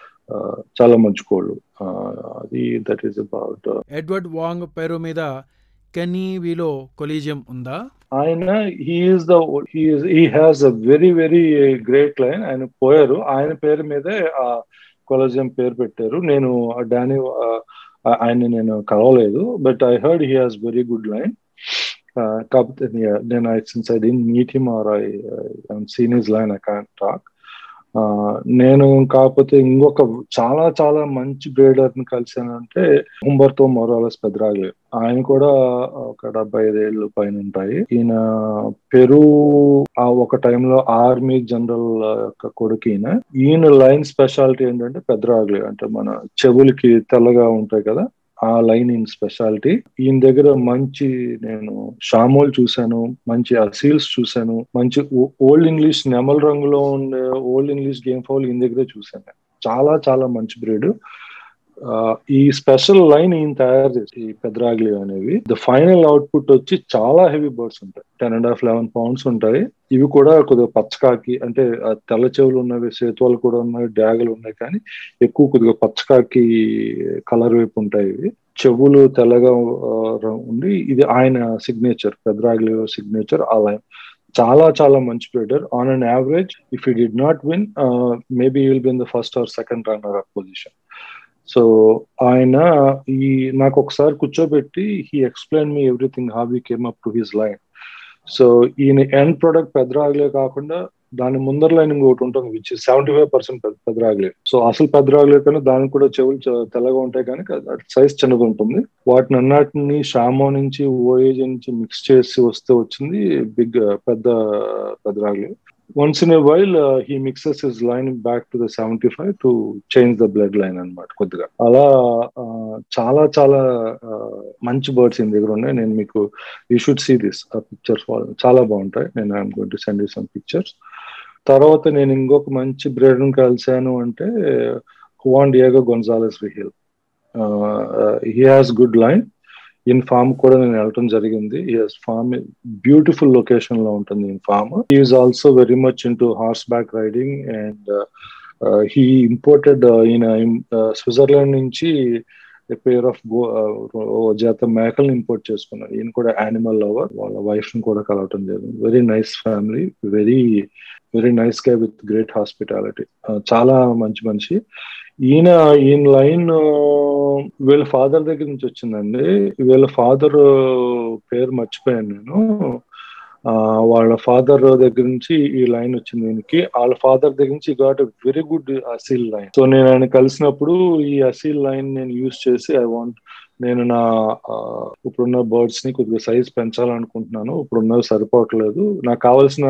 చాలా మంచి కోళ్ళు అది that is about Edward Wong పేరు మీద కెనీవిలో కొలీజియం ఉందా ఆయన he's the he has a very very great line ఆయన పోయారు ఆయన పేరు మీదే ఆ కొలజియం పేరు పెట్టారు నేను డానీ ఆయన నేను కలవలేదు but I heard he has very good line కాకపోతే నేను I since I'd meet him or I seen his line I can talk నేను కాకపోతే ఇంకొక చాలా చాలా మంచి బ్రేడర్ ని కలిసానంటే హుంబర్తో మొరాలస్ పెద్దరాగలేదు ఆయన కూడా ఒక డెబ్బై ఐదేళ్ళు పైన ఉంటాయి ఈయన పెరు ఆ ఒక టైంలో ఆర్మీ జనరల్ యొక్క కొడుకు ఈయన ఈయన లైన్ స్పెషాలిటీ ఏంటంటే పెద్దరాగలే అంటే మన చెవులకి తెల్లగా ఉంటాయి కదా ఆ లైన్ ఇన్ స్పెషాలిటీ ఈయన దగ్గర మంచి నేను షామోల్ చూశాను మంచి అసీల్స్ చూశాను మంచి ఓల్డ్ ఇంగ్లీష్ నెమల్ రంగులో ఉండే ఓల్డ్ ఇంగ్లీష్ గేమ్ ఫౌల్ ఈయన దగ్గరే చూశాను చాలా చాలా మంచి బ్రీడ్ ఈ స్పెషల్ లైన్ ఈయన తయారు చేసి ఈ పెద్దరాగ్లీ అనేవి ద ఫైనల్ అవుట్పుట్ వచ్చి చాలా హెవీ బర్డ్స్ ఉంటాయి ten and half eleven pounds ఉంటాయి ఇవి కూడా కొద్దిగా పచ్చకాకి అంటే తెల్ల చెవులు ఉన్నవి సేతువాలు కూడా ఉన్నాయి డ్యాగులు ఉన్నాయి కానీ ఎక్కువ కొద్దిగా పచ్చకాకి కలర్ వైపు ఉంటాయి ఇవి చెవులు తెల్లగా ఉండి ఇది ఆయన సిగ్నేచర్ పెద్దరాగ్లీ సిగ్నేచర్ ఆ లైన్ చాలా చాలా మంచి breeder on an average if you did not win maybe will been the first or second runner up position so ఆయన ఈ నాకు ఒకసారి కూర్చోబెట్టి హీ explain me everything how he came up to his line so ఈయన ఎండ్ ప్రొడక్ట్ పెద్దరాగలే కాకుండా దాని ముందర లైన్ ఇంకోటి ఉంటుంది విచ్ సెవెంటీ ఫైవ్ పర్సెంట్ పెద్దరాగలే సో అసలు పెద్దరాగలే కానీ దానికి కూడా చెవులు చ- తెల్లగా ఉంటాయి కానీ సైజ్ చిన్నగా ఉంటుంది వాటిని అన్నిటిని షామో నుంచి ఓఏజ్ నుంచి మిక్స్ చేసి వస్తే వచ్చింది బిగ్ పెద్ద పెద్దరాగలే once in a while he mixes his line back to the seventy five to change the blood line అన్నమాట కొద్దిగా అలా ఆ, చాలా చాలా ఆ, మంచి బర్డ్స్ ఈయన దగ్గర ఉన్నాయి నేను మీకు యూ షుడ్ సీ దిస్ ఆ పిక్చర్స్ చాలా బాగుంటాయి నేను I'm going to send you some pictures తర్వాత నేను ఇంకొక మంచి బ్రేడర్ని కలిశాను అంటే Juan Diego Gonzales while he has good line in farm కూడా నేను వెళ్ళటం జరిగింది హాస్ ఫామ్ బ్యూటిఫుల్ లొకేషన్ లో ఉంటుంది in farm is also very much in to horseback riding and he imported ఈయన స్విట్జర్లాండ్ నుంచి పేర్ ఆఫ్ జాత మేకల్ని ఇంపోర్ట్ చేసుకున్నారు ఈయన కూడా యానిమల్ లవర్ వాళ్ళ వైఫ్ ని కూడా కలవటం జరిగింది very nice family very very nice గా విత్ గ్రేట్ హాస్పిటాలిటీ చాలా మంచి మనిషి ఈయన ఈయన లైన్ వీళ్ళ ఫాదర్ దగ్గర నుంచి వచ్చిందండి వీళ్ళ ఫాదర్ పేరు మర్చిపోయాను నేను ఆ, వాళ్ళ ఫాదర్ దగ్గర నుంచి ఈ లైన్ వచ్చింది దీనికి వాళ్ళ ఫాదర్ దగ్గర నుంచి got very good Aseel line so నేను ఆయన కలిసినప్పుడు ఈ అసీల్ లైన్ నేను యూజ్ చేసి ఐ వాంట్ నేను నా ఆ, ఇప్పుడున్న బర్డ్స్ ని కొద్దిగా సైజ్ పెంచాలనుకుంటున్నాను ఇప్పుడున్నవి సరిపోవట్లేదు నాకు కావాల్సిన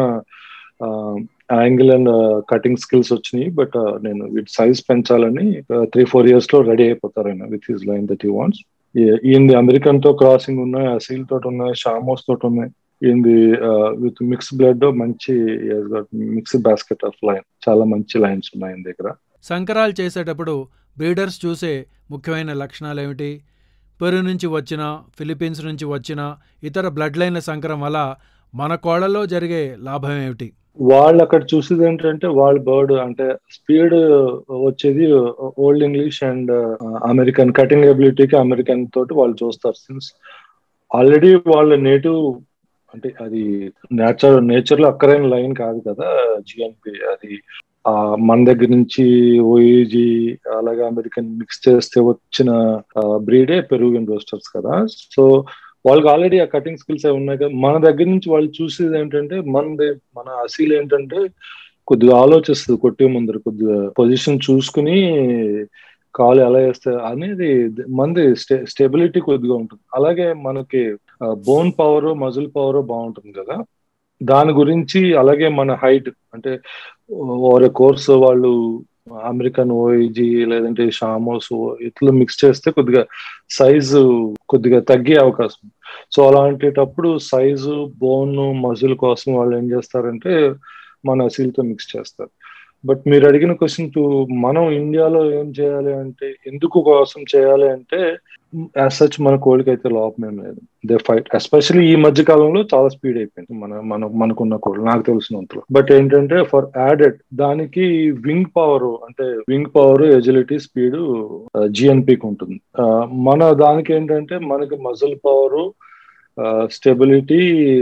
యాంగిల్ అండ్ కటింగ్ స్కిల్స్ వచ్చినాయి బట్ నేను వీటి సైజ్ పెంచాలని త్రీ ఫోర్ ఇయర్స్ లో రెడీ అయిపోతారు ఆయన with his line that he wants ఈయనది అమెరికన్ తో క్రాసింగ్ ఉన్నాయి అసీల్ తోటి ఉన్నాయి షామోస్ తోటి ఉన్నాయి ఈయనది విత్ మిక్స్ బ్లడ్ మంచి మిక్స్ బాస్కెట్ ఆఫ్ లైన్ చాలా మంచి లైన్స్ ఉన్నాయి ఆయన దగ్గర సంకరాలు చేసేటప్పుడు బ్రీడర్స్ చూసే ముఖ్యమైన లక్షణాలు ఏమిటి పెరు నుంచి వచ్చిన ఫిలిప్పీన్స్ నుంచి వచ్చిన ఇతర బ్లడ్ లైన్ల సంకరం వల్ల మన కోళ్లలో జరిగే లాభం ఏమిటి వాళ్ళు అక్కడ చూసేది ఏంటంటే వాళ్ళ బర్డ్ అంటే స్పీడ్ వచ్చేది old English and American cutting ఎబిలిటీకి అమెరికన్ తోటి వాళ్ళు చూస్తారు సిన్స్ ఆల్రెడీ వాళ్ళ నేటివ్ అంటే అది నేచర్ నేచర్ లో అక్కరైన లైన్ కాదు కదా జిఎన్పి అది ఆ మన దగ్గర నుంచి ఓఏజీ అలాగే అమెరికన్ మిక్స్ చేస్తే వచ్చిన బ్రీడే పెరుగిన్ రోస్టర్స్ కదా సో వాళ్ళకి ఆల్రెడీ ఆ కటింగ్ స్కిల్స్ అవి ఉన్నాయి కదా మన దగ్గర నుంచి వాళ్ళు చూసేది ఏంటంటే మనది మన అసీల్ ఏంటంటే కొద్దిగా ఆలోచిస్తుంది కొట్టే ముందర కొద్దిగా పొజిషన్ చూసుకుని కాలు ఎలా వేస్తే అనేది మంది స్టెబిలిటీ కొద్దిగా ఉంటుంది అలాగే మనకి బోన్ పవర్ మజిల్ పవర్ బాగుంటుంది కదా దాని గురించి అలాగే మన హైట్ అంటే ఓరే కోర్స్ వాళ్ళు అమెరికన్ ఓఈజీ లేదంటే షామోస్ ఇట్లా మిక్స్ చేస్తే కొద్దిగా సైజు కొద్దిగా తగ్గే అవకాశం సో అలాంటిటప్పుడు సైజు బోన్ మజిల్ కోసం వాళ్ళు ఏం చేస్తారంటే మన అసీల్తో మిక్స్ చేస్తారు బట్ మీరు అడిగిన క్వశ్చన్ టు మనం ఇండియాలో ఏం చేయాలి అంటే ఎందుకు కోసం చేయాలి అంటే యాజ్ సచ్ మన కోళ్ళకి అయితే లోపం ఏం లేదు దే ఫైట్ ఎస్పెషల్లీ ఈ మధ్య కాలంలో చాలా స్పీడ్ అయిపోయింది మన మన మనకున్న కోళ్ళు నాకు తెలిసినంతలో బట్ ఏంటంటే ఫర్ యాడెడ్ దానికి వింగ్ పవర్ అంటే వింగ్ పవర్ ఎజిలిటీ స్పీడ్ జిఎన్పికి ఉంటుంది మన దానికి ఏంటంటే మనకి మజిల్ పవర్ స్టెబిలిటీ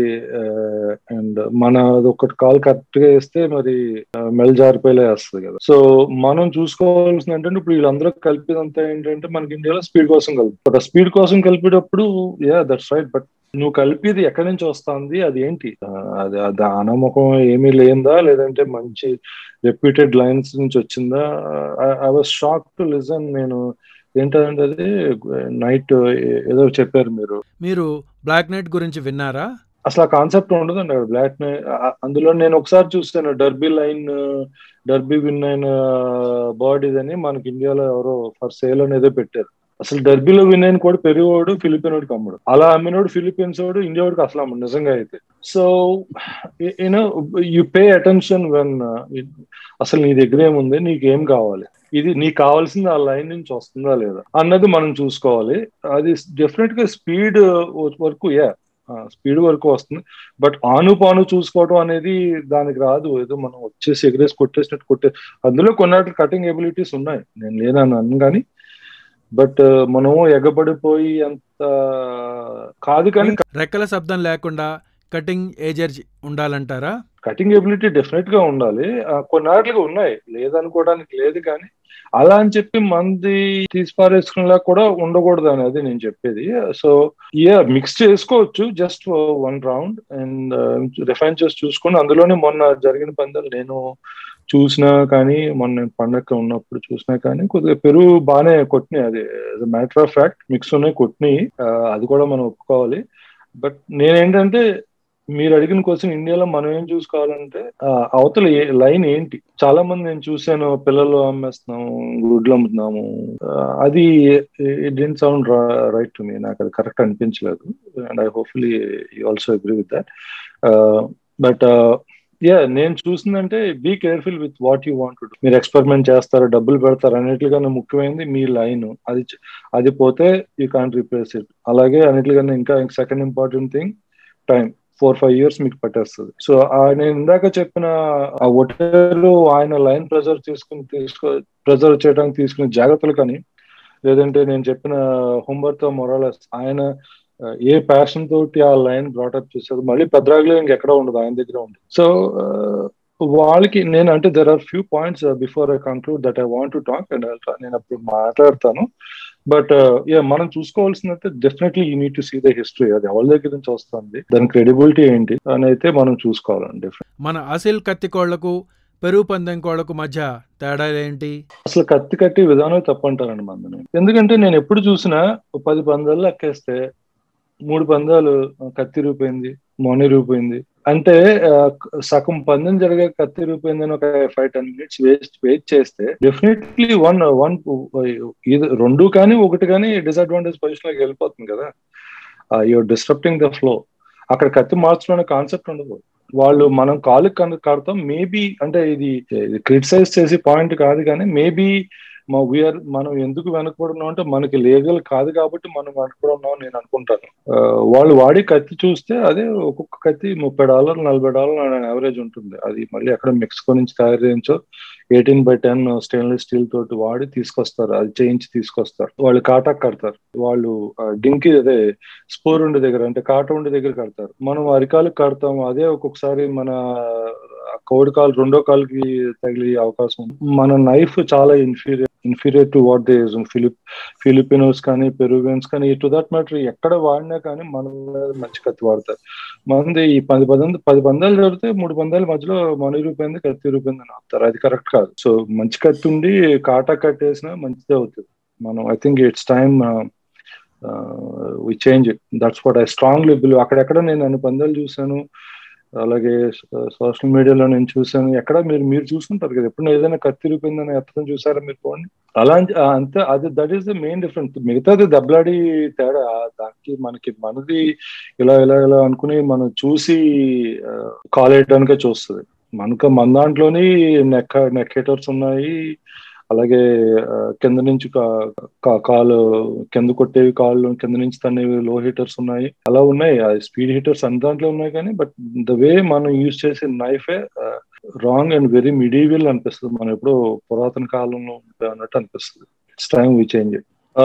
అండ్ మన ఒకటి కాల్ కరెక్ట్ గా వేస్తే మరి మెల్ జారిపోయేలా వేస్తుంది కదా సో మనం చూసుకోవాల్సింది ఏంటంటే ఇప్పుడు వీళ్ళందరూ కలిపిదంతా ఏంటంటే మనకి ఇండియాలో స్పీడ్ కోసం కలిపి బట్ ఆ స్పీడ్ కోసం కలిపేటప్పుడు యా దట్స్ రైట్ బట్ నువ్వు కలిపేది ఎక్కడి నుంచి వస్తుంది అది ఏంటి అది అది అనమ్మకం ఏమీ లేదా లేదంటే మంచి రెప్యూటెడ్ లైన్స్ నుంచి వచ్చిందా I was shock to listen నేను ఏంటంటే అది నైట్ ఏదో చెప్పారు మీరు మీరు బ్లాక్ నైట్ గురించి విన్నారా అసలు ఆ కాన్సెప్ట్ ఉండదండి అక్కడ బ్లాక్ నైట్ అందులో నేను ఒకసారి చూస్తాను డర్బీ లైన్ డర్బీ విన్ అయిన బాడీస్ అని మనకి ఇండియాలో ఎవరో ఫర్ సేల్ అనేదో పెట్టారు అసలు డర్బీలో విన్ అయిన కూడా పెరిగోడు ఫిలిపిన్ వాడికి అమ్ముడు అలా అమ్మినోడు ఫిలిపీన్స్ వాడు ఇండియా వాడికి అసలు అమ్ముడు నిజంగా అయితే so you know you pay attention when అసలు నీ దగ్గర ఏముంది నీకేం కావాలి ఇది నీకు కావాల్సింది ఆ లైన్ నుంచి వస్తుందా లేదా అన్నది మనం చూసుకోవాలి అది డెఫినెట్ గా స్పీడ్ వరకు యా స్పీడ్ వరకు వస్తుంది బట్ ఆను పాను చూసుకోవడం అనేది దానికి రాదు ఏదో మనం వచ్చేసి ఎగరేసి కొట్టేసినట్టు కొట్టే అందులో కొన్నాటి కటింగ్ ఎబిలిటీస్ ఉన్నాయి నేను లేనని అన్ను కానీ బట్ మనము ఎగబడిపోయి అంత కాదు కానీ రెక్కల శబ్దం లేకుండా కటింగ్ ఏజర్ ఉండాలంటారా కటింగ్ ఎబిలిటీ డెఫినెట్ గా ఉండాలి కొన్నాట్లుగా ఉన్నాయి లేదనుకోవడానికి లేదు కానీ అలా అని చెప్పి మంది తీసి పారేసుకునేలా కూడా ఉండకూడదు అని అది నేను చెప్పేది సో యా మిక్స్ చేసుకోవచ్చు just one round and refine చేసి చూసుకుని అందులోనే మొన్న జరిగిన పందాలు నేను చూసినా కానీ మొన్న పండగ ఉన్నప్పుడు చూసినా కానీ కొద్దిగా పెరుగు బాగానే కొట్టినాయి అది మ్యాటర్ ఆఫ్ ఫ్యాక్ట్ మిక్స్ ఉన్నాయి కొట్టినాయి అది కూడా మనం ఒప్పుకోవాలి బట్ నేనేంటంటే మీరు అడిగిన క్వశ్చన్ ఇండియాలో మనం ఏం చూసుకోవాలంటే అవతల లైన్ ఏంటి చాలా మంది నేను చూసాను పిల్లలు అమ్మేస్తున్నాము గుడ్లు అమ్ముతున్నాము అది it didn't sound right to me నాకు అది కరెక్ట్ అనిపించలేదు and I hopefully you also agree with that but ya నేను చూసిందంటే be careful with what you want to మీరు ఎక్స్పెరిమెంట్ చేస్తారు డబ్బులు పెడతారు అన్నిటికన్నా ముఖ్యమైనది మీ లైన్ అది అది పోతే యూ కాంట్ రిప్లేస్ ఇట్ అలాగే అన్నిటికన్నా ఇంకా second important thing time four five years మీకు పట్టేస్తుంది సో నేను ఇందాక చెప్పిన ఆ ఒటేరు ఆయన లైన్ ప్రెజర్ తీసుకుని తీసుకో ప్రెజర్ చేయడానికి తీసుకునే జాగ్రత్తలు కానీ లేదంటే నేను చెప్పిన హోంవర్తో మొరాలస్ ఆయన ఏ ప్యాషన్ తోటి ఆ లైన్ బ్రాటప్ చేసేది మళ్ళీ పెద్దరాగులో ఇంకెక్కడ ఉండదు ఆయన దగ్గర ఉండదు సో వాళ్ళకి నేను అంటే there are few points before I conclude that I want to talk and నేను అప్పుడు మాట్లాడతాను బట్ యా మనం చూసుకోవాల్సిందంటే definitely you need to see the history అది ఎవరి దగ్గర నుంచి వస్తుంది దాని క్రెడిబిలిటీ ఏంటి అని అయితే మనం చూసుకోవాలండి మన అసిల్ కత్తి కోళ్లకు పెరుగు పందెం కోళ్లకు మధ్య తేడా ఏంటి అసలు కత్తి కట్టి విధానం తప్పంటారండి మందని ఎందుకంటే నేను ఎప్పుడు చూసినా పది పందాలు ఎక్కేస్తే మూడు పందాలు కత్తి రూపోయింది మోని రూపోయింది అంటే సగం పందెం జరిగే కత్తి రూపోయిందని ఒక five ten minutes waste wait చేస్తే డెఫినెట్లీ వన్ వన్ ఇది రెండు కానీ ఒకటి కానీ డిసడ్వాంటేజ్ పొజిషన్ లోకి వెళ్ళిపోతుంది కదా యూర్ డిస్టర్బింగ్ ద ఫ్లో అక్కడ కత్తి మార్చడం కాన్సెప్ట్ ఉండదు వాళ్ళు మనం కాలు కడతాం మేబీ అంటే ఇది క్రిటిసైజ్ చేసే పాయింట్ కాదు కానీ మేబీ మా వీఆర్ మనం ఎందుకు వెనకబడున్నాం అంటే మనకి లీగల్ కాదు కాబట్టి మనం వెనకబడున్నాం నేను అనుకుంటాను వాళ్ళు వాడి కత్తి చూస్తే అదే ఒక్కొక్క కత్తి ముప్పై డాలర్ నలభై డాలర్ యావరేజ్ ఉంటుంది అది మళ్ళీ అక్కడ మెక్సికో నుంచి తయారు చేయించో eighteen by ten stainless steel తోటి వాడి తీసుకొస్తారు అది చేయించి తీసుకొస్తారు వాళ్ళు కాటాక్ కడతారు వాళ్ళు డింకి అదే స్పోర్ ఉండే దగ్గర అంటే కాట ఉండే దగ్గర కడతారు మనం అరికాలు కడతాం అదే ఒక్కొక్కసారి మన కోడి కాలు రెండో కాలుకి తగిలే అవకాశం మన నైఫ్ చాలా inferior inferior to what they Philip Filipinos కానీ పెరువియన్స్ కానీ టు దట్ మ్యాటర్ ఎక్కడ వాడినా కానీ మన మంచి కత్తి వాడతారు మంది ఈ పది పది పది పందాలు జరిగితే మూడు పందాల మధ్యలో మనీ రూపాయింది కత్తి రూపాయింది అని ఆపుతారు అది కరెక్ట్ కాదు సో మంచి కత్తి ఉండి కాటా కట్టేసినా మంచిదే అవుతుంది మనం I think it's time we change that's what I strongly believe అక్కడెక్కడ నేను అన్ని పందాలు చూశాను అలాగే సోషల్ మీడియాలో నేను చూసాను ఎక్కడ మీరు మీరు చూసుకుంటారు కదా ఎప్పుడు ఏదైనా కత్తి రూపిందని ఎత్తడం చూసారా మీరు పోండి అలా అంతే అది that is the main difference మిగతాది దెబ్బలాడి తేడా దానికి మనకి మనది ఇలా ఇలా ఇలా అనుకుని మనం చూసి కాల్ వేయడానికే చూస్తుంది మనకు మన దాంట్లోని నెక్ నెక్ హీటర్స్ ఉన్నాయి అలాగే కింద నుంచి కాలు కింద కొట్టేవి కాళ్ళు కింద నుంచి తన్నేవి లో హీటర్స్ ఉన్నాయి అలా ఉన్నాయి స్పీడ్ హీటర్స్ అన్ని దాంట్లో ఉన్నాయి కానీ బట్ ద వే మనం యూజ్ చేసే నైఫే రాంగ్ అండ్ వెరీ మిడీవియల్ అనిపిస్తుంది మనం ఎప్పుడో పురాతన కాలంలో అన్నట్టు అనిపిస్తుంది ఇట్స్ టైమ్ వి చేంజ్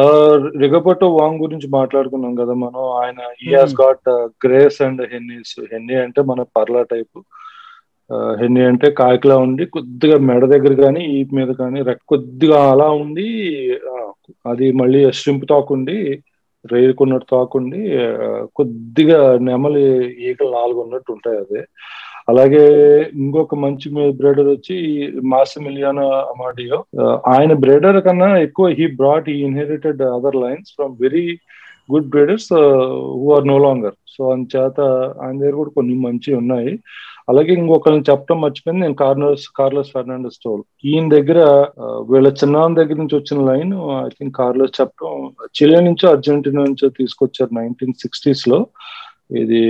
రిగపటో వాంగ్ గురించి మాట్లాడుకున్నాం కదా మనం ఆయన ఈ has got greys and hennies henny అంటే మన పర్లా టైప్ హెన్నీ అంటే కాయకులా ఉండి కొద్దిగా మెడ దగ్గర కానీ ఈ మీద కానీ కొద్దిగా అలా ఉండి అది మళ్ళీ స్ట్రింప్ తాకుండి రేరుకున్నట్టు తాకుండి కొద్దిగా నెమలి ఈకలు నాలుగు ఉన్నట్టు ఉంటాయి అది అలాగే ఇంకొక మంచి బ్రేడర్ వచ్చి మాసిమిలియానా అమాడియో ఆయన బ్రేడర్ కన్నా ఎక్కువ హీ బ్రాట్ ఈ inherited other lines from very good breeders who are no longer so చేత ఆయన దగ్గర కూడా కొన్ని మంచి ఉన్నాయి అలాగే ఇంకొకరిని చెప్పడం మర్చిపోయింది నేను కార్నర్స్ కార్లోస్ ఫెర్నాండస్ టోల్ ఈయన దగ్గర వీళ్ళ చిన్న దగ్గర నుంచి వచ్చిన లైన్ ఐ థింక్ కార్లోస్ చెప్పడం చిలే నుంచో అర్జెంటీనా నుంచో తీసుకొచ్చారు నైన్టీన్ సిక్స్టీస్ లో ఇది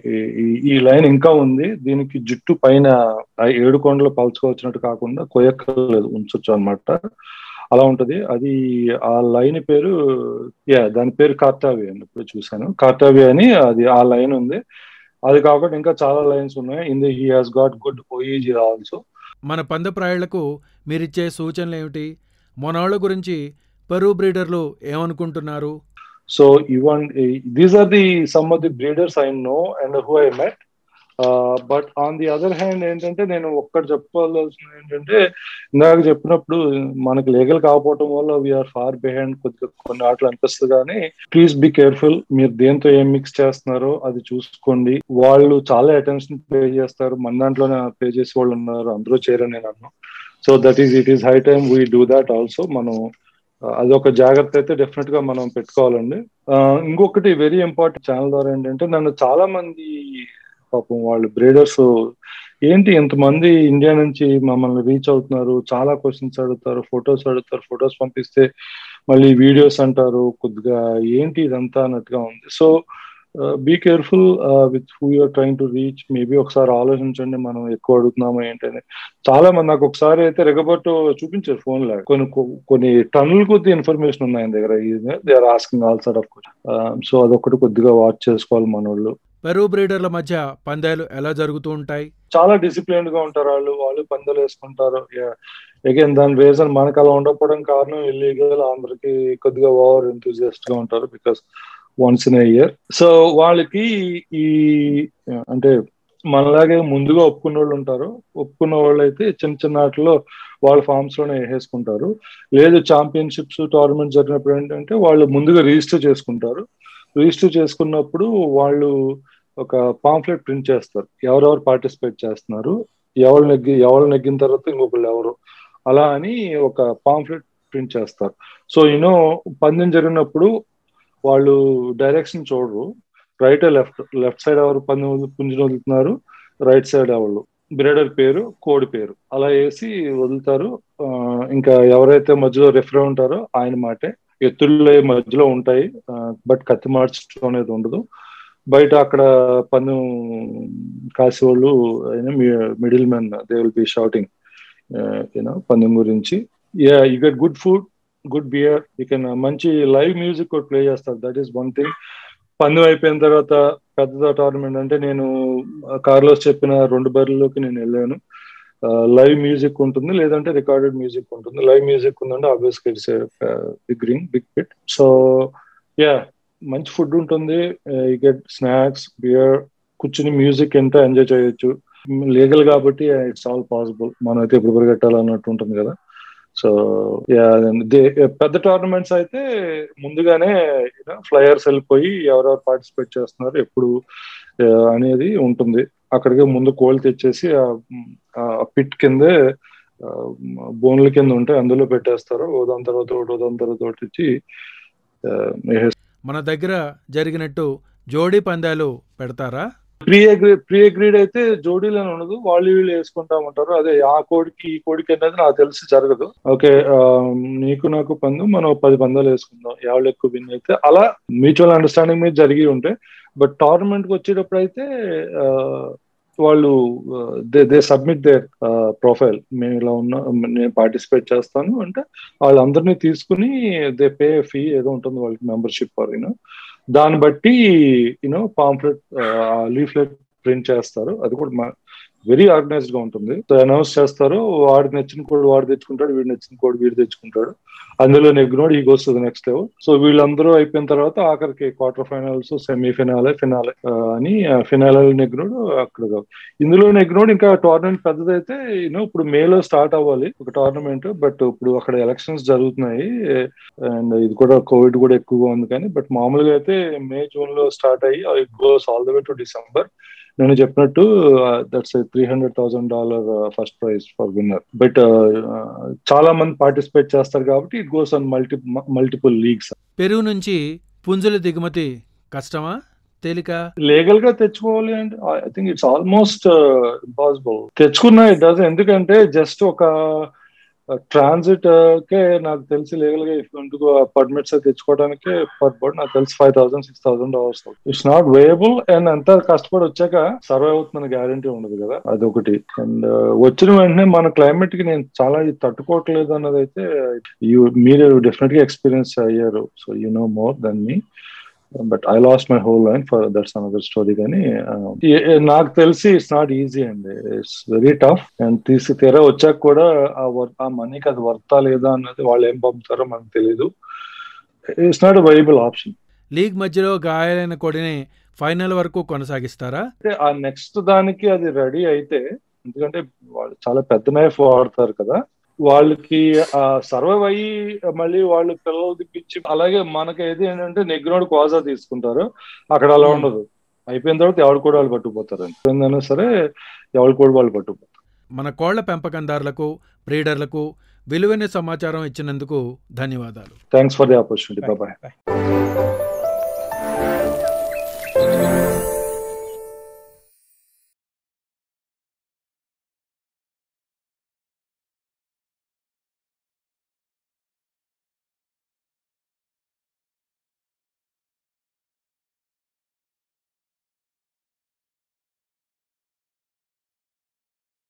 ఈ లైన్ ఇంకా ఉంది దీనికి జుట్టు పైన ఏడు కొండలు పలుచుకోవచ్చినట్టు కాకుండా కొయ్యక్కర్లేదు ఉంచొచ్చు అనమాట అలా ఉంటది అది ఆ లైన్ పేరు యా దాని పేరు కార్టావి అని ఇప్పుడు చూసాను కార్టావి అని అది ఆ లైన్ ఉంది అది కాకుండా ఇంకా చాలా లైన్స్ ఉన్నాయి in the he has got good OEG also మన పందప్రాయుళ్లకు మీరిచ్చే సూచనలు ఏమిటి మొనవాళ్ళ గురించి పెరు బ్రీడర్లు ఏమనుకుంటున్నారు so even these are the some of the breeders I know and who I met but on the other hand ఏంటంటే నేను ఒక్కటి చెప్పాల్సింది ఏంటంటే ఇందాక చెప్పినప్పుడు మనకి లీగల్ కాకపోవటం వల్ల వీఆర్ ఫార్ బిహైండ్ కొద్దిగా కొన్ని ఆటలు అనిపిస్తుంది కానీ ప్లీజ్ బీ కేర్ఫుల్ మీరు దేంతో ఏం మిక్స్ చేస్తున్నారో అది చూసుకోండి వాళ్ళు చాలా అటెన్షన్ పే చేస్తారు మన దాంట్లోనే పే చేసే వాళ్ళు ఉన్నారు అందరూ చేరని నేను అన్నాను so that is it is high time we do that also మనం అది ఒక జాగ్రత్త అయితే డెఫినెట్ గా మనం పెట్టుకోవాలండి ఇంకొకటి వెరీ ఇంపార్టెంట్ ఛానల్ ద్వారా ఏంటంటే నన్ను చాలా మంది పాపం వాళ్ళు బ్రీడర్స్ ఏంటి ఇంతమంది ఇండియా నుంచి మమ్మల్ని రీచ్ అవుతున్నారు చాలా క్వశ్చన్స్ అడుగుతారు ఫొటోస్ అడుగుతారు ఫొటోస్ పంపిస్తే మళ్ళీ వీడియోస్ అంటారు కొద్దిగా ఏంటి ఇదంతా అన్నట్టుగా ఉంది so be careful with who you're trying to reach maybe ఒకసారి ఆలోచించండి మనం ఎక్కువ అడుగుతున్నామా ఏంటని చాలా మంది నాకు ఒకసారి అయితే రెగబట్టు చూపించారు ఫోన్ లో కొన్ని కొన్ని టన్నుల కొద్ది ఇన్ఫర్మేషన్ ఉన్నాయి ఆయన దగ్గర they are asking all sort of so అదొకటి కొద్దిగా వాచ్ చేసుకోవాలి మన వాళ్ళు పెరుగు బ్రీడర్ల మధ్య పందాలు ఎలా జరుగుతూ ఉంటాయి చాలా డిసిప్లైన్ గా ఉంటారు వాళ్ళు వాళ్ళు పందాలు వేసుకుంటారు అగైన్ దాని రీజన్ మనకు అలా ఉండకపోవడం కారణం ఇల్లీగల్ అందరికి కొద్దిగా ఓవర్ ఎంతూజియస్ట్ గా ఉంటారు because once in year so వాళ్ళకి ఈ అంటే మనలాగే ముందుగా ఒప్పుకున్న వాళ్ళు ఉంటారు ఒప్పుకున్న వాళ్ళు అయితే చిన్న చిన్న ఆటలో వాళ్ళ ఫార్మ్స్ లోనే వేసేసుకుంటారు లేదు ఛాంపియన్షిప్స్ టోర్నమెంట్ జరిగినప్పుడు ఏంటంటే వాళ్ళు ముందుగా రిజిస్టర్ చేసుకుంటారు రిజిస్టర్ చేసుకున్నప్పుడు వాళ్ళు ఒక పాంఫ్లెట్ ప్రింట్ చేస్తారు ఎవరెవరు పార్టిసిపేట్ చేస్తున్నారు ఎవరు నెగ్గి ఎవరు నెగ్గిన తర్వాత ఇంకొకళ్ళు ఎవరు అలా అని ఒక పాంఫ్లెట్ ప్రింట్ చేస్తారు సో యూనో పందెం జరిగినప్పుడు వాళ్ళు డైరెక్షన్ చూడరు రైట్ లెఫ్ట్ లెఫ్ట్ సైడ్ ఎవరు పందెం పుంజుని వదులుతున్నారు రైట్ సైడ్ ఎవరు బ్రేడర్ పేరు కోడి పేరు అలా వేసి వదులుతారు ఇంకా ఎవరైతే మధ్యలో రెఫరీ ఉంటారో ఆయన మాటే ఎత్తుల్లో మధ్యలో ఉంటాయి బట్ కత్తి మార్చడం అనేది ఉండదు బయట అక్కడ పన్ను కాసేవాళ్ళు middle men they will be shouting you know పందెం గురించి ya you get good food good beer you can మంచి లైవ్ మ్యూజిక్ కూడా ప్లే చేస్తారు దట్ ఈస్ వన్ థింగ్ పందెం అయిపోయిన తర్వాత పెద్ద టోర్నమెంట్ అంటే నేను కార్లోస్ చెప్పిన రెండు బర్రెల్లోకి నేను వెళ్ళాను లైవ్ మ్యూజిక్ ఉంటుంది లేదంటే రికార్డెడ్ మ్యూజిక్ ఉంటుంది లైవ్ మ్యూజిక్ ఉందంటే ఆబ్వియస్గా it's big ring big pit so ya మంచి ఫుడ్ ఉంటుంది యూ గెట్ స్నాక్స్ బియర్ కూర్చుని మ్యూజిక్ ఎంతో ఎంజాయ్ చేయొచ్చు లీగల్ కాబట్టి ఇట్స్ ఆల్ పాసిబుల్ మనం అయితే ఎప్పుడు పరిగెట్టాలన్నట్టు ఉంటుంది కదా సో పెద్ద టోర్నమెంట్స్ అయితే ముందుగానే ఫ్లయర్స్ వెళ్ళిపోయి ఎవరెవరు పార్టిసిపేట్ చేస్తున్నారు ఎప్పుడు అనేది ఉంటుంది అక్కడికి ముందు కోళ్ళు తెచ్చేసి ఆ పిట్ కిందే బోన్ల కింద ఉంటే అందులో పెట్టేస్తారు ఉదాహరణ తర్వాత ఒకటి ఉదాహరణ తర్వాత ఒకటి ఇచ్చి మన దగ్గర జరిగినట్టు జోడీ పందాలు పెడతారా ప్రీ అగ్రీ ప్రీ అగ్రీడ్ అయితే జోడీలు అని ఉండదు వాళ్ళు వీళ్ళు వేసుకుంటామంటారు అదే ఆ కోడికి ఈ కోడికి అనేది నాకు తెలిసి జరగదు ఓకే నీకు నాకు పందు మనం పది పందాలు వేసుకుందాం ఎవరు ఎక్కువ విన్ అయితే అలా మ్యూచువల్ అండర్స్టాండింగ్ మీద జరిగి ఉంటాయి బట్ టోర్నమెంట్ కి వచ్చేటప్పుడు అయితే వాళ్ళు they they submit their profile మేము ఇలా ఉన్నా నేను పార్టిసిపేట్ చేస్తాను అంటే వాళ్ళందరినీ తీసుకుని దే పే ఫీ ఏదో ఉంటుంది వాళ్ళకి మెంబర్షిప్ ఫర్ యూనో దాన్ని బట్టి యూనో పాంఫ్లెట్ లీఫ్లెట్ ప్రింట్ చేస్తారు అది కూడా వెరీ ఆర్గనైజ్డ్ గా ఉంటుంది సో అనౌన్స్ చేస్తారు వాడు నచ్చిన కోడ్ వాడు తెచ్చుకుంటాడు వీడు నచ్చిన కోడ్ వీడు తెచ్చుకుంటాడు అందులో నెగ్గినోడు ఈ గోస్ నెక్స్ట్ లెవెల్ సో వీళ్ళందరూ అయిపోయిన తర్వాత ఆఖరికి quarter finals semi finale finale అని ఫినాలే నెగ్గినోడు అక్కడ ఇందులో నెగ్గినోడు ఇంకా టోర్నమెంట్ పెద్దదైతే యూనో ఇప్పుడు మేలో స్టార్ట్ అవ్వాలి ఒక టోర్నమెంట్ బట్ ఇప్పుడు అక్కడ ఎలక్షన్స్ జరుగుతున్నాయి అండ్ ఇది కూడా కోవిడ్ కూడా ఎక్కువగా ఉంది కానీ బట్ మామూలుగా అయితే మే జూన్ లో స్టార్ట్ అయ్యి it goes all the way to December నేను చెప్పినట్టు that's three hundred thousand dollar first prize for winner but చాలా మంది పార్టిసిపేట్ చేస్తారు కాబట్టి it goes on multi multiple leagues Peru నుంచి పుంజుల దిగుమతి కష్టమా తేలిక లీగల్ గా తెచ్చుకోవాలి అంటే I think it's almost impossible తెచ్చుకున్నా ఇట్ డస్ ఎందుకంటే జస్ట్ ఒక ట్రాన్సిట్ కే నాకు తెలిసి లీగల్ గా ఇంటికి పర్మిట్స్ తెచ్చుకోవడానికి పర్ బర్డ్ నాకు తెలిసి five thousand six thousand hours it's not viable and అంత కష్టపడి వచ్చాక సర్వైవ్ అవుతుందని గ్యారంటీ ఉండదు కదా అదొకటి అండ్ వచ్చిన వెంటనే మన క్లైమేట్ కి నేను చాలా తట్టుకోవట్లేదు అన్నది అయితే మీరు డెఫినెట్ గా ఎక్స్పీరియన్స్ అయ్యారు so you know more than me but I lost my whole line for that's another story కానీ నాకు తెలిసి ఇట్స్ నాట్ ఈజీ అండి ఇట్స్ వెరీ టఫ్ అండ్ తీసి తీరా వచ్చాక కూడా ఆ వర్క్ ఆ మనీకి అది వర్తా లేదా అన్నది వాళ్ళు ఏం పంపుతారో మనకు తెలియదు it's not viable option league మధ్యలో గాయాలైన కోడిని ఫైనల్ వరకు కొనసాగిస్తారా అంటే ఆ నెక్స్ట్ దానికి అది రెడీ అయితే ఎందుకంటే వాళ్ళు చాలా పెద్ద నైఫ్ వాడతారు కదా వాళ్ళకి ఆ సర్వైవ్ అయ్యి మళ్ళీ వాళ్ళు పిల్లలు తిప్పించి అలాగే మనకి ఏది ఏంటంటే నెగ్రోడ్ క్వాజా తీసుకుంటారు అక్కడ అలా Hmm. ఉండదు అయిపోయిన తర్వాత ఎవరు కూడా వాళ్ళు పట్టుకుపోతారు అయిపోయిందైనా సరే ఎవరు కూడా వాళ్ళు పట్టుకుపోతారు మన కోళ్ల పెంపకందారులకు బ్రీడర్లకు విలువైన సమాచారం ఇచ్చినందుకు ధన్యవాదాలు thanks for the opportunity bye Bye.